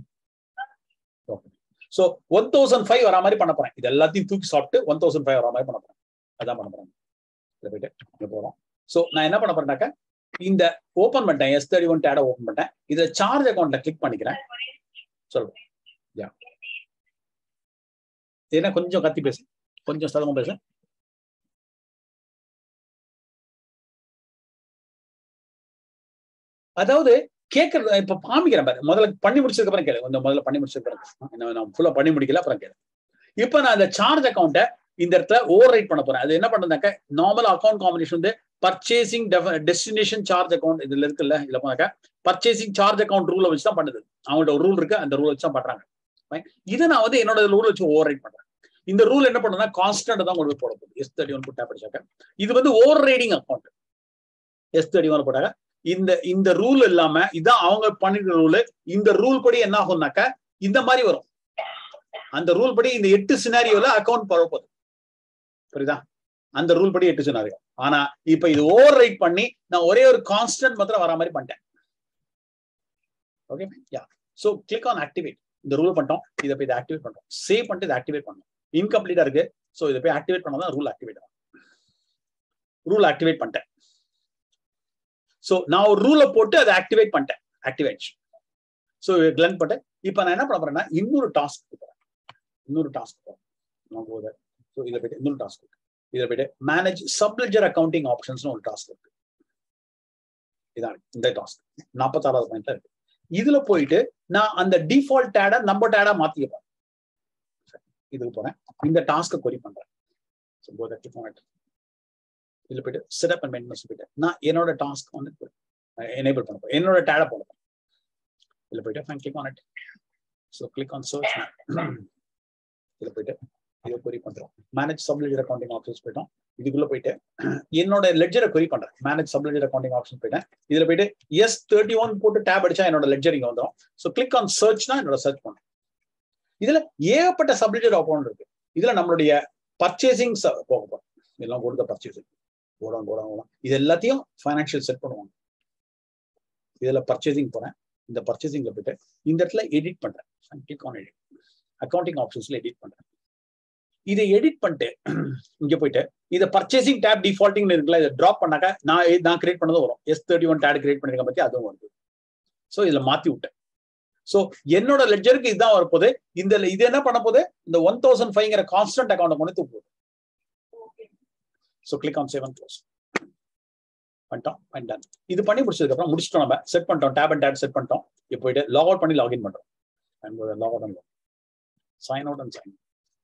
so one thousand five வர மாதிரி பண்ண போறேன் இது எல்லாத்தையும் தூக்கி சாப்பிட்டு ஒன் தௌசண்ட் ஃபைவ் வர மாதிரி பண்ண போறேன் அதான் பண்ண போறேன் இதில் போயிட்டு இங்கே போகிறோம் ஸோ நான் என்ன பண்ண போறேன்னாக்க இந்த ஓப்பன் பண்ணிட்டேன் எஸ் தேர்ட்டி ஒன் டேடை ஓப்பன் பண்ணிட்டேன் இதுல சார்ஜ் அக்கௌண்ட்ல கிளிக் பண்ணிக்கிறேன் சொல்றேன் யா என்ன கொஞ்சம் கத்தி பேசு கொஞ்சம் சதமா பேசு அதாவது கேட்கறது இப்ப காமிக்கிறேன் பாரு முதல்ல பண்ணி முடிச்சதுக்கு அப்புறம் கேளு கொஞ்சம் முதல்ல பண்ணி முடிச்சதுக்கு அப்புறம் நான் ஃபுல்லா பண்ணி முடிக்கல அப்புறம் கேளு இப்ப நான் அந்த சார்ஜ் அக்கௌண்ட்டை இந்த இடத்துல ஓவர் ரைட் பண்ண போறேன் அது என்ன பண்றதுனாக்க நார்மல் அக்கௌண்ட் காம்பினேஷன் வந்து பர்ச்சேசிங் டெஸ்டினேஷன் சார்ஜ் அக்கௌண்ட் இதுல இருக்குல்ல இதுல போனாக்க பர்ச்சேசிங் சார்ஜ் அக்கௌண்ட் ரூலை வச்சு தான் பண்ணுது அவங்கள்ட்ட ஒரு ரூல் இருக்கு அந்த ரூல் வச்சு தான் பண்றாங்க இதை நான் வந்து என்னோட ரூல் வச்சு ஓவர் ரைட் பண்றேன் இந்த ரூல் என்ன பண்ணுன்னா கான்ஸ்டன்ட் தான் கொண்டு போய் போட போகுது எஸ் தேர்ட்டி ஒன் போட்டா படிச்சாக்க இது வந்து overriding account S thirty one போட்டாக்க இந்த இந்த ரூல் இல்லாம இதான் அவங்க பண்ணிருக்கிற ரூல் இந்த ரூல் படி என்ன ஆகும்னாக்க இந்த மாதிரி வரும் அந்த ரூல் படி இந்த எட்டு சினாரியோல அக்கௌண்ட் போட போகுது புரியுதா அந்த ரூல் படி எட்டு சினாரியோ ஆனா இப்ப இது ஓவர் ரைட் பண்ணி நான் ஒரே ஒரு கான்ஸ்டன்ட் மாத்திரம் வர மாதிரி பண்ணிட்டேன் okay yeah so click on activate இந்த ரூல் பண்ணிட்டோம் இதை போய் இதை ஆக்டிவேட் பண்றோம் சேவ் பண்ணிட்டு இதை ஆக்டிவேட் பண்ணோம் இன்கம்ப்ளீட்டா இருக்கு ஸோ இதை போய் ஆக்டிவேட் பண்ணாதான் ரூல் ஆக்டிவேட் ஆகும் ரூல் ஆக்டிவேட் பண்ணிட்டேன் ஸோ நான் ஒரு ரூலை போட்டு அதை ஆக்டிவேட் பண்ணிட்டேன் ஆக்டிவேட் ஸோ கிளன் பண்ணிட்டேன் இப்போ நான் என்ன பண்ண போறேன்னா இன்னொரு டாஸ்க் போறேன் இன்னொரு டாஸ்க் போறேன் நான் போதை ஸோ இதில் போயிட்டு இன்னொரு டாஸ்க் இருக்கு இதில் போயிட்டு மேனேஜ் சப்லெஜர் அக்கௌண்டிங் ஆப்ஷன்ஸ்னு ஒரு டாஸ்க் இருக்கு இதான் இந்த டாஸ்க் நாற்பத்தாறாவது பாயிண்ட்ல இருக்கு இதுல போயிட்டு நான் அந்த டிஃபால்ட் டேடை நம்ம டேடா மாத்திக்க இதுக்கு போறேன் இந்த டாஸ்க்கை கொரி பண்றேன் ஸோ போதை இதுல போயிட்டு செட்டப் அண்ட் மெயின்டெனன்ஸ் போயிட்டு நான் என்னோட டாஸ்க் வந்து எனேபிள் பண்ண போறேன் என்னோட டேடை போட போறேன் இதுல போயிட்டு fine click on it so click on search இதுல போயிட்டு இதை கொரி பண்றோம் மேனேஜ் சப்லெஜர் அக்கௌண்டிங் ஆப்ஷன்ஸ் போயிட்டோம் இதுக்குள்ள போயிட்டு என்னோட லெட்ஜரை கொரி பண்றேன் மேனேஜ் சப்லெஜர் அக்கௌண்டிங் ஆப்ஷன் போயிட்டேன் இதுல போயிட்டு எஸ் தேர்ட்டி ஒன் போட்டு டேப் அடிச்சா என்னோட லெட்ஜர் இங்க வந்துடும் ஸோ கிளிக் ஆன் சர்ச்னா என்னோட சர்ச் பண்ணும் இதுல ஏகப்பட்ட சப்லெஜர் அக்கௌண்ட் இருக்கு இதுல நம்மளுடைய பர்ச்சேசிங் போக போறோம் இதெல்லாம் கொடுத்த பர்ச்சேசிங் கோடம் கோடம் கோடம் இது எல்லாத்தையும் ஃபைனான்சியல் செட் பண்ணுவாங்க இதுல பர்ச்சேசிங் போறேன் இந்த பர்ச்சேசிங்ல போயிட்டு இந்த இடத்துல எடிட் பண்றேன் கிளிக் ஆன் எடிட் அக்கௌண்டிங் ஆப்ஷன்ஸ்ல எடிட் பண்றேன் இதை எடிட் பண்ணிட்டு இங்க போயிட்டு இதை பர்ச்சேசிங் டேப் டிஃபால்ட்டிங் இருக்குல்ல இதை ட்ராப் பண்ணாக்க நான் நான் கிரியேட் பண்ணதும் வரும் S thirty one date create பண்ணிருக்க பத்தி அதுவும் வருது ஸோ இதுல மாத்தி விட்டேன் ஸோ என்னோட லெட்ஜருக்கு இதுதான் வரப்போகுது இந்த இது என்ன பண்ண போகுது இந்த ஒன் தௌசண்ட் ஃபைவ்ங்கிற கான்ஸ்டன்ட் அக்கௌண்ட் கொண்டு போகுது so click on save and close பண்ணிட்டோம் பண்ணிட்டான் இது பண்ணி முடிச்சதுக்கு அப்புறம் முடிச்சிட்டோம் நம்ம செட் பண்ணிட்டோம் டேப் அண்ட் டேட் செட் பண்ணிட்டோம் இப்போ போயிட்டு லாக் அவுட் பண்ணி லாகின் பண்றோம் log out and sign out and sign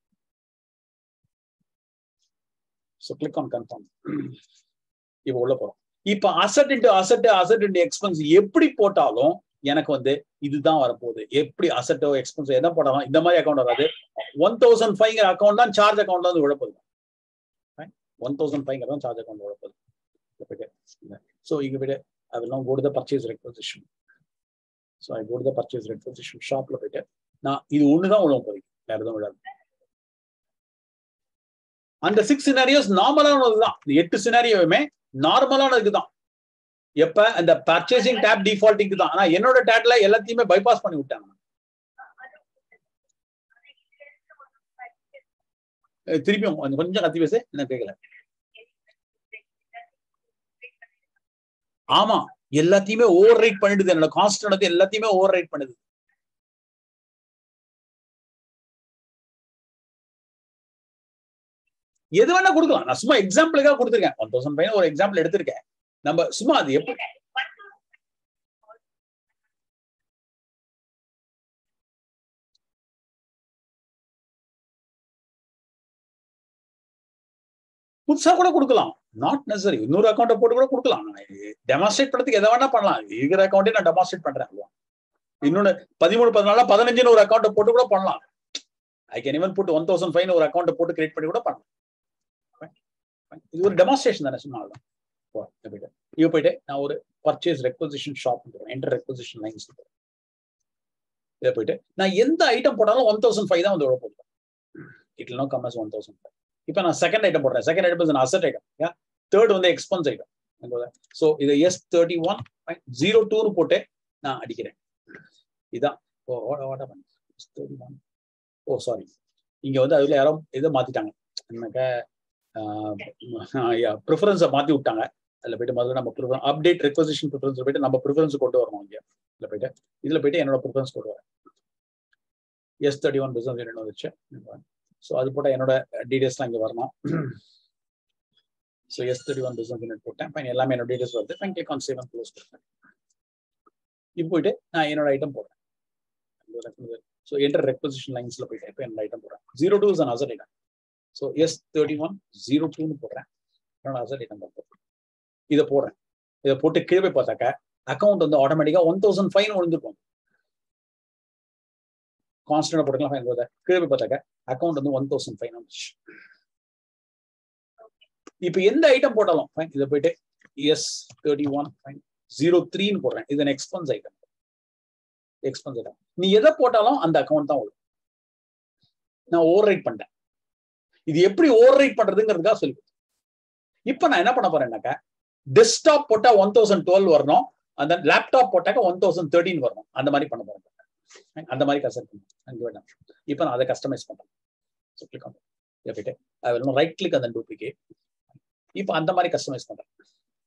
so click on confirm இப்போ உள்ள போறோம் இப்போ asset into asset asset into expense எப்படி போட்டாலும் எனக்கு வந்து இதுதான் வரப்போகுது எப்படி அசட்டோ எக்ஸ்பென்ஸ் என்ன போட்டாலும் இந்த மாதிரி அக்கௌண்ட் வராது ஒன் தௌசண்ட் ஃபைவ்ங்கிற அக்கௌண்ட் தான் சார்ஜ் அக்கௌண்ட் வந்து விழப்போகுது ஒன் தௌசண்ட் ஃபைவ்ங்கிற தான் சார்ஜ் அக்கௌண்ட் விழப்போகுது ஸோ இங்க போயிட்டு அதெல்லாம் go to the purchase requisition so I go to the purchase requisition ஷாப்ல போயிட்டு நான் இது ஒன்று தான் விழுவும் போகுது வேற எதுவும் விழாது அந்த சிக்ஸ் சினாரியோஸ் நார்மலானது தான் இந்த எட்டு சினாரியோவுமே நார்மலானதுக்கு தான் எப்ப அந்த பர்ச்சேசிங் டேப் டிஃபால்ட்டிங்க்கு தான் ஆனா என்னோட டேட்ல எல்லாத்தையுமே பைபாஸ் பண்ணி விட்டாங்க அஹ் திருப்பியும் கொஞ்சம் கொஞ்சம் கத்தி பேசு என்ன கேட்கல ஆமா எல்லாத்தையுமே ஓவர் ரைட் பண்ணிடுது என்னோட கான்ஸ்டன்ட் எல்லாத்தையுமே ஓவர் ரைட் பண்ணுது எது வேணா கொடுக்கலாம் நான் சும்மா எக்ஸாம்பிளுக்காக கொடுத்துருக்கேன் ஒன் தௌசண்ட் ஃபைவ் ஒரு எக்ஸாம்பிள் எடுத்திருக்கேன் நம்ம சும்மா அது எப்படி புதுசா கூட கொடுக்கலாம் நாட் நெசரி இன்னொரு அக்கௌண்ட்டை போட்டு கூட கொடுக்கலாம் டெமான்ஸ்ட்ரேட் பண்றதுக்கு எதை வேணா பண்ணலாம் இருக்கிற அக்கௌண்ட்டே நான் டெமான்ஸ்ட்ரேட் பண்றேன் அவ்வளவுதான். இன்னொன்னு பதிமூணு பதினாலு பதினஞ்சுன்னு ஒரு அக்கௌண்ட்டை போட்டு கூட பண்ணலாம் ஐ கேன் ஈவன் போட்டு ஒன் தௌசண்ட் ஃபைவ் ஒரு அக்கௌண்ட்டை போட்டு கிரியேட் பண்ணி கூட பண்ணலாம் இது ஒரு டெமான்ஸ்ட்ரேஷன் தானே சும்மா அவ்வளவுதான். போ, இங்க போயிட்டு இங்க போயிட்டு நான் ஒரு purchase requisition shop enter requisition lines இதை போயிட்டு நான் எந்த ஐட்டம் போட்டாலும் ஒன் தௌசண்ட் ஃபைவ் தான் வந்து எவ்வளோ போடுவேன் it no come one thousand five இப்போ நான் செகண்ட் ஐட்டம் போடுறேன் second item asset item yeah third வந்து எக்ஸ்பென்ஸ் ஐட்டம் ஸோ இது எஸ் தேர்ட்டி ஒன் ஜீரோ டூன்னு போட்டு நான் அடிக்கிறேன் இதான் ஓ வாட தேர்ட்டி ஒன் ஓ சாரி இங்க வந்து அதுல யாரோ இதை மாத்திட்டாங்க என்னக்க ப்ரிஃபரன்ஸை மாத்தி விட்டாங்க அதில் போயிட்டு முதல்ல நம்ம ப்ரிஃபரன் அப்டேட் ரெக்வசிஷன் ப்ரிஃபரன்ஸ் போயிட்டு நம்ம ப்ரிஃபரன்ஸ் கொண்டு வரணும் இங்கே இதில் போயிட்டு இதில் போயிட்டு என்னோட ப்ரிஃபரன்ஸ் கொண்டு வரேன் S thirty one business unit வந்துச்சு ஸோ அது போட்டால் என்னோட டீடைல்ஸ்லாம் இங்கே வரணும் so S thirty one business unit போட்டேன் ஃபைன் எல்லாமே என்னோட டீடைல்ஸ் வருது fine click on save and close கொடுத்தேன் இப்போ போயிட்டு நான் என்னோட ஐட்டம் போடுறேன் ஸோ என்டர் ரெக்வசிஷன் லைன்ஸில் போயிட்டு இப்போ என்னோட ஐட்டம் போடுறேன் zero two is an asset item so S thirty one zero டூன்னு போடுறேன் என்னோட அசட் ஐட்டம் போடுறேன் இதை போடுறேன் இதை போட்டு கீழே பார்த்தாக்க அக்கௌண்ட் வந்து ஆட்டோமேட்டிக்கா ஒன் தௌசண்ட் ஃபைன் விழுந்துருக்கும் கான்ஸ்டன்ட் போட்டுக்கலாம் ஃபைன் போத கீழே போய் பார்த்தாக்க அக்கௌண்ட் வந்து ஒன் தௌசண்ட் ஃபைன் வந்துச்சு இப்போ எந்த ஐட்டம் போட்டாலும் ஃபைன் இதை போயிட்டு S thirty one fine zero த்ரீன்னு போடுறேன் இது எக்ஸ்பென்ஸ் ஐட்டம் எக்ஸ்பென்ஸ் ஐட்டம் நீ எதை போட்டாலும் அந்த அக்கௌண்ட் தான் வரும் நான் ஓவர் ரைட் பண்ணிட்டேன் இது எப்படி ஓவர் ரைட் பண்றதுங்கிறதுக்காக சொல்லி இப்போ நான் என்ன பண்ண போறேன்னாக்கா டெஸ்க்டாப் போட்டா ஒன் தௌசண்ட் டுவெல் வரணும் அந்த லேப்டாப் போட்டாக்க ஒன் தௌசண்ட் தேர்ட்டின் வரணும் அந்த மாதிரி பண்ண போறேன் அந்த மாதிரி கஸ்டம் பண்ணுறேன் இப்போ நான் அதை கஸ்டமைஸ் பண்றேன் ஸோ கிளிக் ஆன் போயிட்டு அது ரைட் கிளிக் அந்த டூப்ளிகேட் இப்போ அந்த மாதிரி கஸ்டமைஸ் பண்றேன்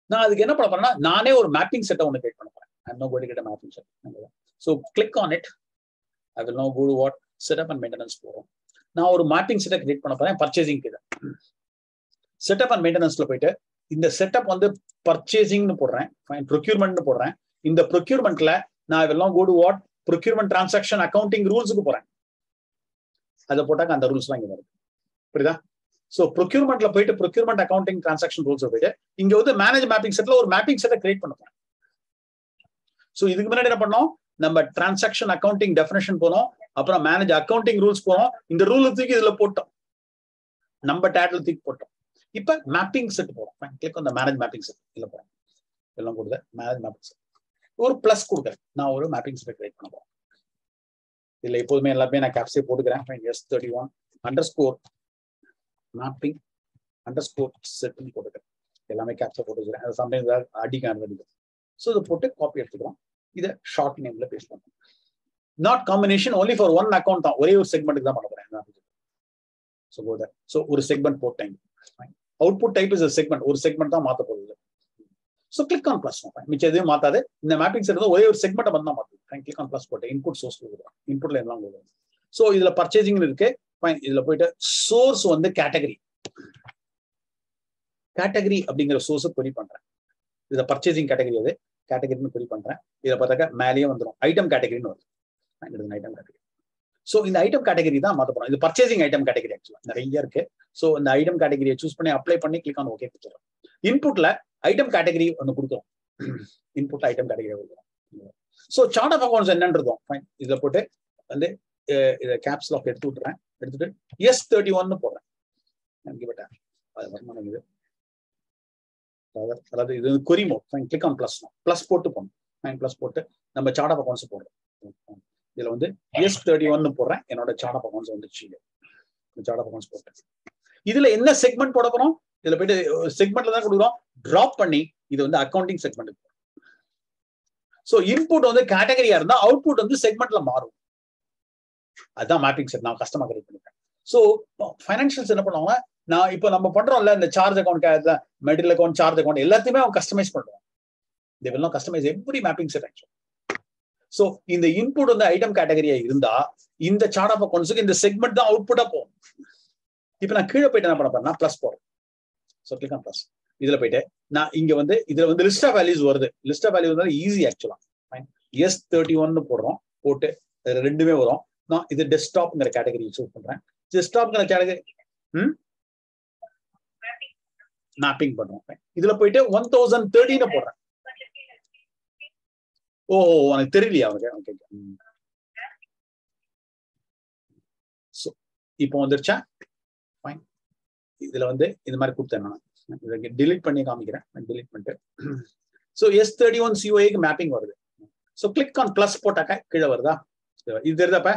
நான் அதுக்கு என்ன பண்ண போறேன்னா நானே ஒரு மேப்பிங் செட்டை ஒன்று கிரியேட் பண்ண போறேன் ஐ நோ கோடி கிட்ட mapping set so click on it I will now go to what setup and maintenance போகிறோம் நான் ஒரு மேப்பிங் செட்டை கிரியேட் பண்ண போறேன் பர்ச்சேசிங் இதை செட்டப் அண்ட் மெயின்டெனன்ஸ்ல போயிட்டு இந்த செட்டப் வந்து பர்ச்சேசிங்னு போடுறேன் ப்ரொக்யூர்மெண்ட்னு போடுறேன் இந்த ப்ரொக்யூர்மெண்ட்ல நான் இதெல்லாம் go to what procurement transaction accounting ரூல்ஸுக்கு போறேன் அதை போட்டாக்க அந்த ரூல்ஸ்லாம் இங்க வருது புரியுதா ஸோ ப்ரொக்யூர்மெண்ட்ல போயிட்டு ப்ரொக்யூர்மெண்ட் அக்கௌண்டிங் டிரான்சாக்ஷன் ரூல்ஸ் போயிட்டு இங்க வந்து மேனேஜ் மேப்பிங் செட்ல ஒரு மேப்பிங் செட்டை கிரியேட் பண்ண போறேன் ஸோ இதுக்கு முன்னாடி என்ன பண்ணோம் நம்ம டிரான்சாக்ஷன் அக்கௌண்டிங் டெஃபினேஷன் போனோம் அப்புறம் மேனேஜ் அக்கௌண்டிங் ரூல்ஸ் போனோம் இந்த ரூல் தூக்கி இதுல போட்டோம் நம்ம டேட்ல தூக்கி போட்டோம் இப்ப மேப்பிங் செட் போறோம் கிளிக் அந்த மேனேஜ் மேப்பிங் செட் இல்ல போறேன் எல்லாம் கொடுத்த மேனேஜ் மேப்பிங் செட் ஒரு பிளஸ் கொடுக்குறேன் நான் ஒரு மேப்பிங் செட் கிரியேட் பண்ண போறேன் இதுல எப்போதுமே எல்லாமே நான் கேப்ஸே போட்டுக்கிறேன் S thirty one underscore mapping underscore செட்னு போட்டுக்கிறேன் எல்லாமே கேப்ஸை போட்டுக்கிறேன் அது சம்டைம்ஸ் அடிக்க அனுமதிக்கும் ஸோ இதை போட்டு காப்பி எடுத்துக்கிறோம் இதை ஷார்ட் நேம்ல பேஸ்ட் பண்ணுறோம் not combination only for one account தான் ஒரே ஒரு செக்மெண்ட்டுக்கு தான் பண்ண போறேன் ஸோ கோ ஸோ ஒரு செக்மெண்ட் போட்டேன் அவுட்புட் டைப் இஸ் செக்மெண்ட் ஒரு செக்மெண்ட் தான் மாற்ற போகுது ஸோ கிளிக் ஆன் பிளஸ் மிச்சம் எதுவும் மாத்தாது இந்த மேப்பிங் செட் ஒரே ஒரு செக்மெண்ட்டை மட்டும் தான் மாற்றுது கிளிக் ஆன் பிளஸ் போட்டேன் இன்புட் சோர்ஸ் கொடுக்குறோம் இன்புட்ல எல்லாம் கொடுக்குறோம் ஸோ இதுல பர்ச்சேசிங் இருக்கு ஃபைன் இதுல போயிட்டு சோர்ஸ் வந்து கேட்டகரி கேட்டகரி அப்படிங்கிற சோர்ஸை கொரி பண்றேன் இதுல பர்ச்சேசிங் கேட்டகரி அது கேட்டகரின்னு கொரி பண்றேன் இதுல பார்த்தாக்கா மேலேயே வந்துடும் ஐட்டம் கேட்டகரின்னு வருது ஐட்டம் கேட்டகரி ஸோ இந்த ஐட்டம் கேட்டகரி தான் மாற்ற போறோம் இது பர்ச்சேசிங் ஐட்டம் கேட்டகரி ஆக்சுவலா நிறைய இருக்கு ஸோ இந்த ஐட்டம் கேட்டகரியை சூஸ் பண்ணி அப்ளை பண்ணி கிளிக் ஆன் ஓகே கொடுத்துறோம் இன்புட்ல ஐட்டம் கேட்டகரி ஒன்று கொடுக்குறோம் இன்புட் ஐட்டம் கேட்டகரி கொடுக்குறோம் ஸோ சார்ட் ஆஃப் அக்கௌண்ட்ஸ் என்னன்றதும் ஃபைன் இதுல போட்டு வந்து இதை கேப்ஸ் லாக் எடுத்து விட்டுறேன் எடுத்துட்டு எஸ் தேர்ட்டி ஒன்னு போடுறேன் கிவிட்டேன் அது வருமானம் இது அதாவது இது query mode fine click on plus plus போட்டு போகணும் ஃபைன் பிளஸ் போட்டு நம்ம சார்ட் ஆஃப் அக்கௌண்ட்ஸ் போடுறோம் இதுல வந்து எஸ் தேர்ட்டி ஒன்னு போடுறேன் என்னோட சார்ட் ஆஃப் அக்கௌண்ட்ஸ் வந்துச்சு சார்ட் ஆஃப் அக்கௌண்ட்ஸ் போட்டேன் இதுல என்ன செக்மெண்ட் போட போறோம் இதுல போயிட்டு செக்மெண்ட்ல தான் கொடுக்குறோம் டிராப் பண்ணி இது வந்து அக்கௌண்டிங் செக்மெண்ட் ஸோ இன்புட் வந்து கேட்டகரியா இருந்தா அவுட்புட் வந்து செக்மெண்ட்ல மாறும் அதுதான் மேப்பிங் செட் நான் கஸ்டமா கிரியேட் பண்ணிருக்கேன் ஸோ ஃபைனான்சியல்ஸ் என்ன பண்ணுவாங்க நான் இப்போ நம்ம பண்றோம்ல இந்த charge account material account charge account எல்லாத்தையுமே அவங்க கஸ்டமைஸ் பண்ணுவோம் they will not customize every mapping set actual so இந்த இன்புட் வந்து ஐட்டம் கேட்டகரியா இருந்தா இந்த சார்ட் ஆஃப் அக்கௌண்ட்ஸுக்கு இந்த செக்மெண்ட் தான் அவுட்புட்டா போகும் இப்போ நான் கீழே போயிட்டு என்ன பண்ண போறேன்னா பிளஸ் போறேன் ஸோ கிளிக் ஆன் பிளஸ் இதுல போயிட்டு நான் இங்க வந்து இதுல வந்து லிஸ்ட் ஆஃப் வேல்யூஸ் வருது லிஸ்ட் ஆஃப் வேல்யூ வந்து ஈஸி ஆக்சுவலா எஸ் தேர்ட்டி ஒன்னு போடுறோம் போட்டு ரெண்டுமே வரும் நான் இது டெஸ்க்டாப்ங்கிற கேட்டகரி சூஸ் பண்றேன் டெஸ்க்டாப்ங்கிற கேட்டகரி ம் மேப்பிங் பண்ணுவோம் இதுல போயிட்டு ஒன் தௌசண்ட் தேர்ட்டின்னு போடுறேன் ஓ உனக்கு தெரியலையா அவனுக்கு ஓகே ஸோ இப்போ வந்துருச்சா ஃபைன் இதுல வந்து இது மாதிரி கொடுத்தேன் நான் இதை டிலீட் பண்ணி காமிக்கிறேன் டிலீட் பண்ணிட்டு ஸோ எஸ் தேர்ட்டி ஒன் சிஓஏக்கு மேப்பிங் வருது ஸோ கிளிக் ஆன் பிளஸ் போட்டாக்கா கீழே வருதா இது தெரியுதாப்ப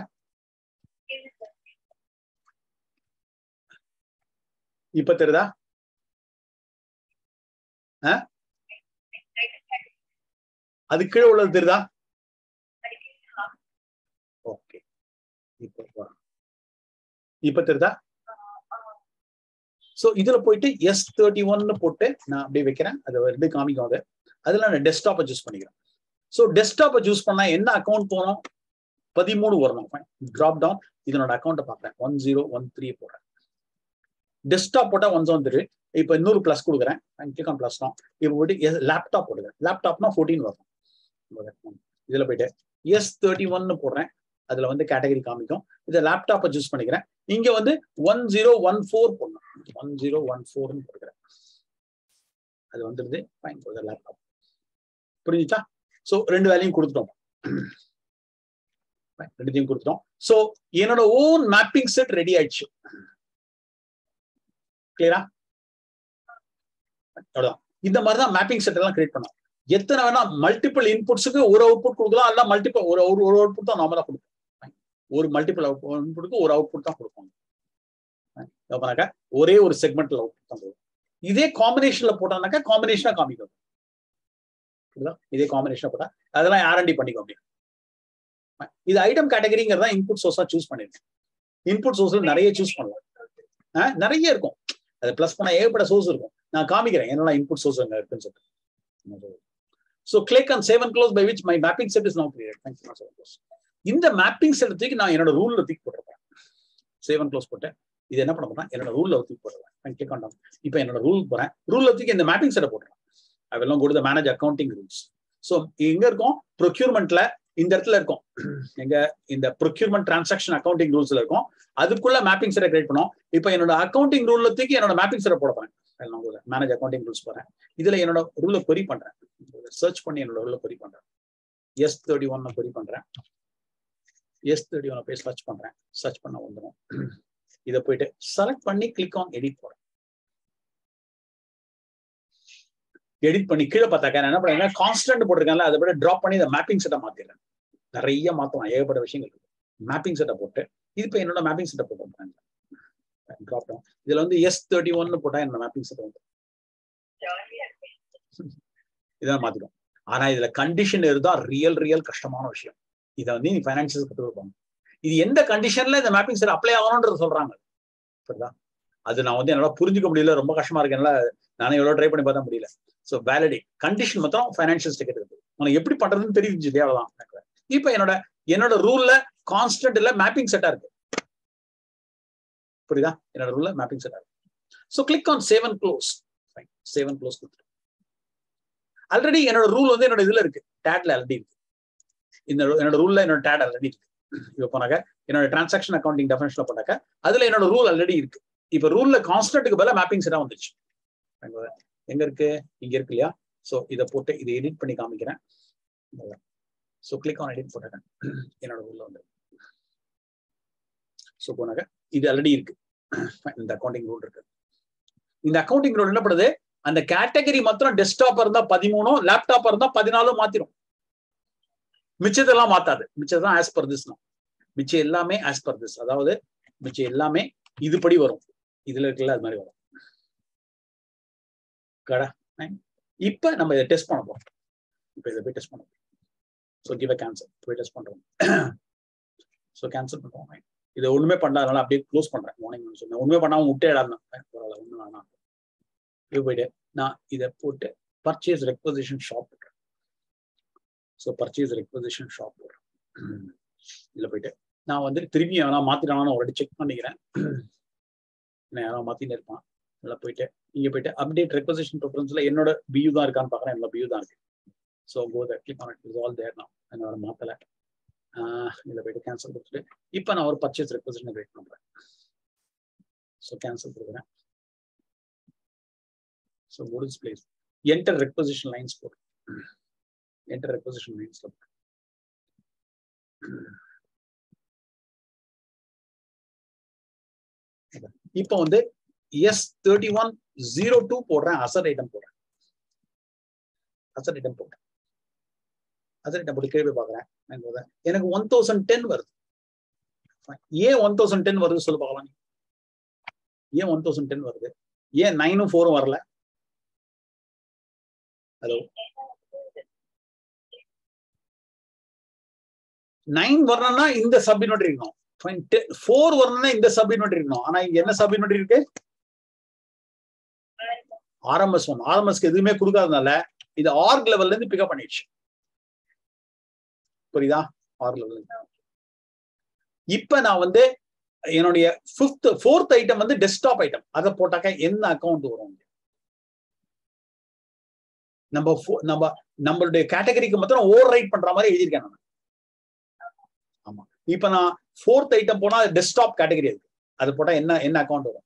இப்ப தெரியுதா அது கீழே உள்ளது தெரியுதா ஓகே இப்ப இப்ப தெரியுதா சோ இதுல போயிட்டு எஸ் தேர்ட்டி ஒன்னு போட்டு நான் அப்படியே வைக்கிறேன் அது ரெண்டு காமிக்கும் அது அதுல நான் டெஸ்க்டாப்பை சூஸ் பண்ணிக்கிறேன் ஸோ டெஸ்க்டாப்பை சூஸ் பண்ணா என்ன அக்கௌண்ட் போகணும் பதிமூணு வரணும் டிராப் டவுன் இதனோட அக்கௌண்ட்டை பார்க்குறேன் ஒன் ஜீரோ ஒன் த்ரீ போடுறேன் டெஸ்க்டாப் போட்டா ஒன் செவன் த்ரீ இப்போ இன்னொரு பிளஸ் கொடுக்குறேன் கிளிக் ஆன் பிளஸ் தான் இப்போ போயிட்டு லேப்டாப் போடுறேன் லேப்டாப்னா ஃபோர்டீன் வரும் இதுல போயிட்டு எஸ் தேர்ட்டி ஒன்னு போடுறேன் அதுல வந்து கேட்டகரி காமிக்கும் இதை லேப்டாப்பை சூஸ் பண்ணிக்கிறேன் இங்க வந்து ஒன் ஜீரோ ஒன் ஃபோர் போடணும் ஒன் ஜீரோ ஒன் ஃபோர்னு போடுறேன் அது வந்துருது ஃபைன் போடுற லேப்டாப் புரிஞ்சுச்சா ஸோ ரெண்டு வேலையும் கொடுத்துட்டோம் ரெண்டுத்தையும் கொடுத்துட்டோம் ஸோ என்னோட ஓன் மேப்பிங் செட் ரெடி ஆயிடுச்சு கிளியரா அவ்வளவுதான் இந்த மாதிரி தான் மேப்பிங் செட் எல்லாம் கிரியேட் பண்ணோம் எத்தனை வேணா மல்டிபிள் இன்புட்ஸுக்கு ஒரு அவுட்புட் கொடுக்கலாம் அல்ல மல்டிபிள் ஒரு ஒரு அவுட்புட் தான் நாம தான் கொடுப்போம் ஒரு மல்டிபிள் இன்புட்டுக்கு ஒரு அவுட்புட் தான் கொடுப்போம் அப்பனாக்கா ஒரே ஒரு செக்மெண்ட்ல அவுட்புட் தான் கொடுக்கும் இதே காம்பினேஷன்ல போட்டோம்னாக்கா காம்பினேஷனா காமிக்கும் இதே காம்பினேஷனா போட்டா அதெல்லாம் ஆர்என்டி பண்ணிக்கும் அப்படி இது ஐட்டம் கேட்டகரிங்கிறதா இன்புட் சோர்ஸா சூஸ் பண்ணிருக்கேன் இன்புட் சோர்ஸ்ல நிறைய சூஸ் பண்ணலாம் நிறைய இருக்கும் அது பிளஸ் பண்ண ஏகப்பட்ட சோர்ஸ் இருக்கும் நான் காமிக்கிறேன் என்னென்ன இன்புட் சோர்ஸ் அங்க இருக்குன்னு சொல்லிட்டு so click and save and close by which my mapping set is now create thanks not save close இந்த மேப்பிங் செட் தூக்கி நான் என்னோட ரூல்ல தூக்கி போட்டிருப்பேன் சேவ் அண்ட் க்ளோஸ் போட்டேன் இது என்ன பண்ண போறேன் என்னோட ரூல்ல தூக்கி போடுறேன் கிளிக் ஆன் இப்போ என்னோட ரூல் போறேன் ரூல்ல தூக்கி இந்த மேப்பிங் செட்டை போடுறேன் அதெல்லாம் கூட மேனேஜ் அக்கௌண்டிங் ரூல்ஸ் ஸோ எங்க இருக்கும் ப்ரொக்யூர்மெண்ட்ல இந்த இடத்துல இருக்கும் எங்க இந்த ப்ரொக்யூர்மெண்ட் டிரான்சாக்ஷன் அக்கௌண்டிங் ரூல்ஸ்ல இருக்கும் அதுக்குள்ள மேப்பிங் செட்டை கிரியேட் பண்ணும் இப்போ என்னோட அக்கௌண்டிங் ரூல்ல தூக்கி என்னோட மேப்பிங் செட்டை போட போறேன் மேனேஜ் அக்கௌண்டிங் ரூல்ஸ் போறேன் இதுல என்னோட ரூல்ல கொரி பண்றேன் சர்ச் பண்ணி என்னோட ரூல்ல கொரி பண்றேன் எஸ் தேர்ட்டி ஒன் கொரி பண்றேன் எஸ் தேர்ட்டி ஒன் போய் சர்ச் பண்றேன் சர்ச் பண்ண வந்துடும் இதை போயிட்டு செலக்ட் பண்ணி கிளிக் ஆன் எடிட் போறேன் எடிட் பண்ணி கீழே பார்த்தாக்க நான் என்ன பண்ணுறேன் கான்ஸ்டன்ட் போட்டிருக்கேன்ல அதை விட ட்ராப் பண்ணி இந்த மேப்பிங் செட்டை மாத்திடுறேன் நிறைய மாத்தலாம் ஏகப்பட்ட விஷயங்கள் இருக்கு மேப்பிங் செட்டை போட்டு இது இப்போ என்னோட மேப்பிங் செட்டை போட்டு ட்ராப் டவுன் இதுல வந்து எஸ் தேர்ட்டி ஒன்னு போட்டா என்னோட மேப்பிங் செட்டை வந்து இதான் மாத்திடும் ஆனா இதுல கண்டிஷன் இருந்தா ரியல் ரியல் கஷ்டமான விஷயம் இதை வந்து நீ பைனான்சியல் கத்து கொடுப்பாங்க இது எந்த கண்டிஷன்ல இந்த மேப்பிங் செட் அப்ளை ஆகணும்ன்றது சொல்றாங்க சரிதா அது நான் வந்து என்னால புரிஞ்சுக்க முடியல ரொம்ப கஷ்டமா இருக்கு என்னால நானே எவ்வளவு ட்ரை பண்ணி பார்த்தா முடியல ஸோ வேலிடி கண்டிஷன் மொத்தம் ஃபைனான்சியல் ஸ்டேட் இருக்கு உனக்கு எப்படி பண்றதுன்னு தெரியுது இல்லையா அவ்வளவுதான் இப்ப என்னோட என்னோட ரூல்ல கான்ஸ்டன்ட் இல்ல மேப்பிங் செட்டா இருக்கு புரியுதா என்னோட ரூல்ல மேப்பிங் செட்டா இருக்கு so click on save and close save and close கொடுத்துட்டு ஆல்ரெடி என்னோட ரூல் வந்து என்னோட இதுல இருக்கு டேட்ல ஆல்ரெடி இருக்கு இந்த என்னோட ரூல்ல என்னோட டேட் ஆல்ரெடி இருக்கு இப்போ போனாக்க என்னோட டிரான்சாக்ஷன் அக்கௌண்டிங் டெஃபினேஷன்ல போட்டாக்க அதுல என்னோட ரூல் ஆல்ரெடி இருக்கு இப்ப ரூல்ல கான்ஸ்டன்ட்டுக்கு பதிலாக மேப்பிங் செட்டா வந்துச்சு எங்க இருக்கு இங்க இருக்கு இல்லையா ஸோ இதை போட்டு இதை எடிட் பண்ணி காமிக்கிறேன் ஸோ கிளிக் ஆன் எடிட் போட்டேன் என்னோட ரூல்ல வந்து ஸோ போனாக்க இது ஆல்ரெடி இருக்கு இந்த அக்கௌண்டிங் ரூல் இருக்கு இந்த அக்கௌண்டிங் ரூல் என்ன பண்ணுது அந்த கேட்டகரி மாத்திரம் டெஸ்க்டாப் இருந்தா பதிமூணும் லேப்டாப் இருந்தா பதினாலும் மாத்திரும் மிச்சத்தெல்லாம் மாத்தாது மிச்சதான் ஆஸ் பர் திஸ் மிச்சம் எல்லாமே ஆஸ் பர் திஸ் அதாவது மிச்சம் எல்லாமே இதுபடி வரும் இதுல இருக்குல்ல அது மாதிரி வரும் கடா இப்ப நம்ம இதை டெஸ்ட் பண்ண போறோம் இப்ப இதை போய் டெஸ்ட் பண்ண போறோம் ஸோ கிவ் கேன்சல் போய் டெஸ்ட் பண்றோம் ஸோ கேன்சல் பண்ணுவோம் இதை ஒண்ணுமே பண்ணாதனால அப்படியே க்ளோஸ் பண்றேன் மார்னிங் சொன்னேன் ஒண்ணுமே பண்ணாம விட்டே இடாதான் பரவாயில்ல ஒண்ணு வேணாம் இது போயிட்டு நான் இதை போட்டு பர்ச்சேஸ் ரெக்வசிஷன் ஷாப் போடுறேன் ஸோ பர்ச்சேஸ் ரெக்வசிஷன் ஷாப் போடுறேன் இதுல போயிட்டு நான் வந்து திரும்பி எவனா மாத்திட்டானு ஒரு செக் பண்ணிக்கிறேன் நான் யாராவது மாத்தின்னு இருப்பான் அதில் போயிட்டு இங்க போயிட்டு அப்டேட் ரெக்வசிஷன் ப்ரிஃபரன்ஸ்ல என்னோட பியூ தான் இருக்கான்னு பாக்குறேன் என்னோட பியூ தான் இருக்கு so go the click on it all there நான் என்னோட மாத்தல இதில் போயிட்டு கேன்சல் கொடுத்துட்டு இப்போ நான் ஒரு பர்ச்சேஸ் ரெக்வசிஷன் கிரியேட் பண்றேன் ஸோ கேன்சல் கொடுக்குறேன் so what is place enter requisition lines போடு enter requisition lines இப்போ வந்து S thirty one zero two போடுறேன் அசட் ஐட்டம் போடுறேன் அசட் ஐட்டம் போடுறேன் அசட் ஐட்டம் போட்டு கீழே போய் பார்க்குறேன் எனக்கு ஒன் தௌசண்ட் டென் வருது ஏன் ஒன் தௌசண்ட் டென் வருது சொல்லு பார்க்கலாம் ஏன் ஒன் தௌசண்ட் டென் வருது ஏன் நைனும் ஃபோரும் வரல ஹலோ நைன் வரணும்னா இந்த சப் யூனிட் இருக்கணும் ஃபோர் வரணும்னா இந்த சப் யூனிட் இருக்கணும் ஆனா இங்க என்ன சப் யூனிட் இருக்கு ஆர்எம்எஸ் ஒன் ஆர்எம்எஸ்க்கு எதுவுமே கொடுக்காதனால இது ஆர்க் லெவல்ல இருந்து பிக்கப் பண்ணிடுச்சு புரியுதா ஆர்க் லெவல்ல இப்ப நான் வந்து என்னுடைய ஃபிஃப்த் ஃபோர்த் ஐட்டம் வந்து டெஸ்க்டாப் ஐட்டம் அதை போட்டாக்க என்ன அக்கௌண்ட் வரும் நம்ம நம்ம நம்மளுடைய கேட்டகரிக்கு மாத்திரம் ஓவர் ரைட் பண்ற மாதிரி எழுதியிருக்கேன் நான் ஆமா இப்ப நான் ஃபோர்த் ஐட்டம் போனா டெஸ்க்டாப் கேட்டகரி இருக்கு அது போட்டா என்ன என்ன அக்கௌண்ட் வரும்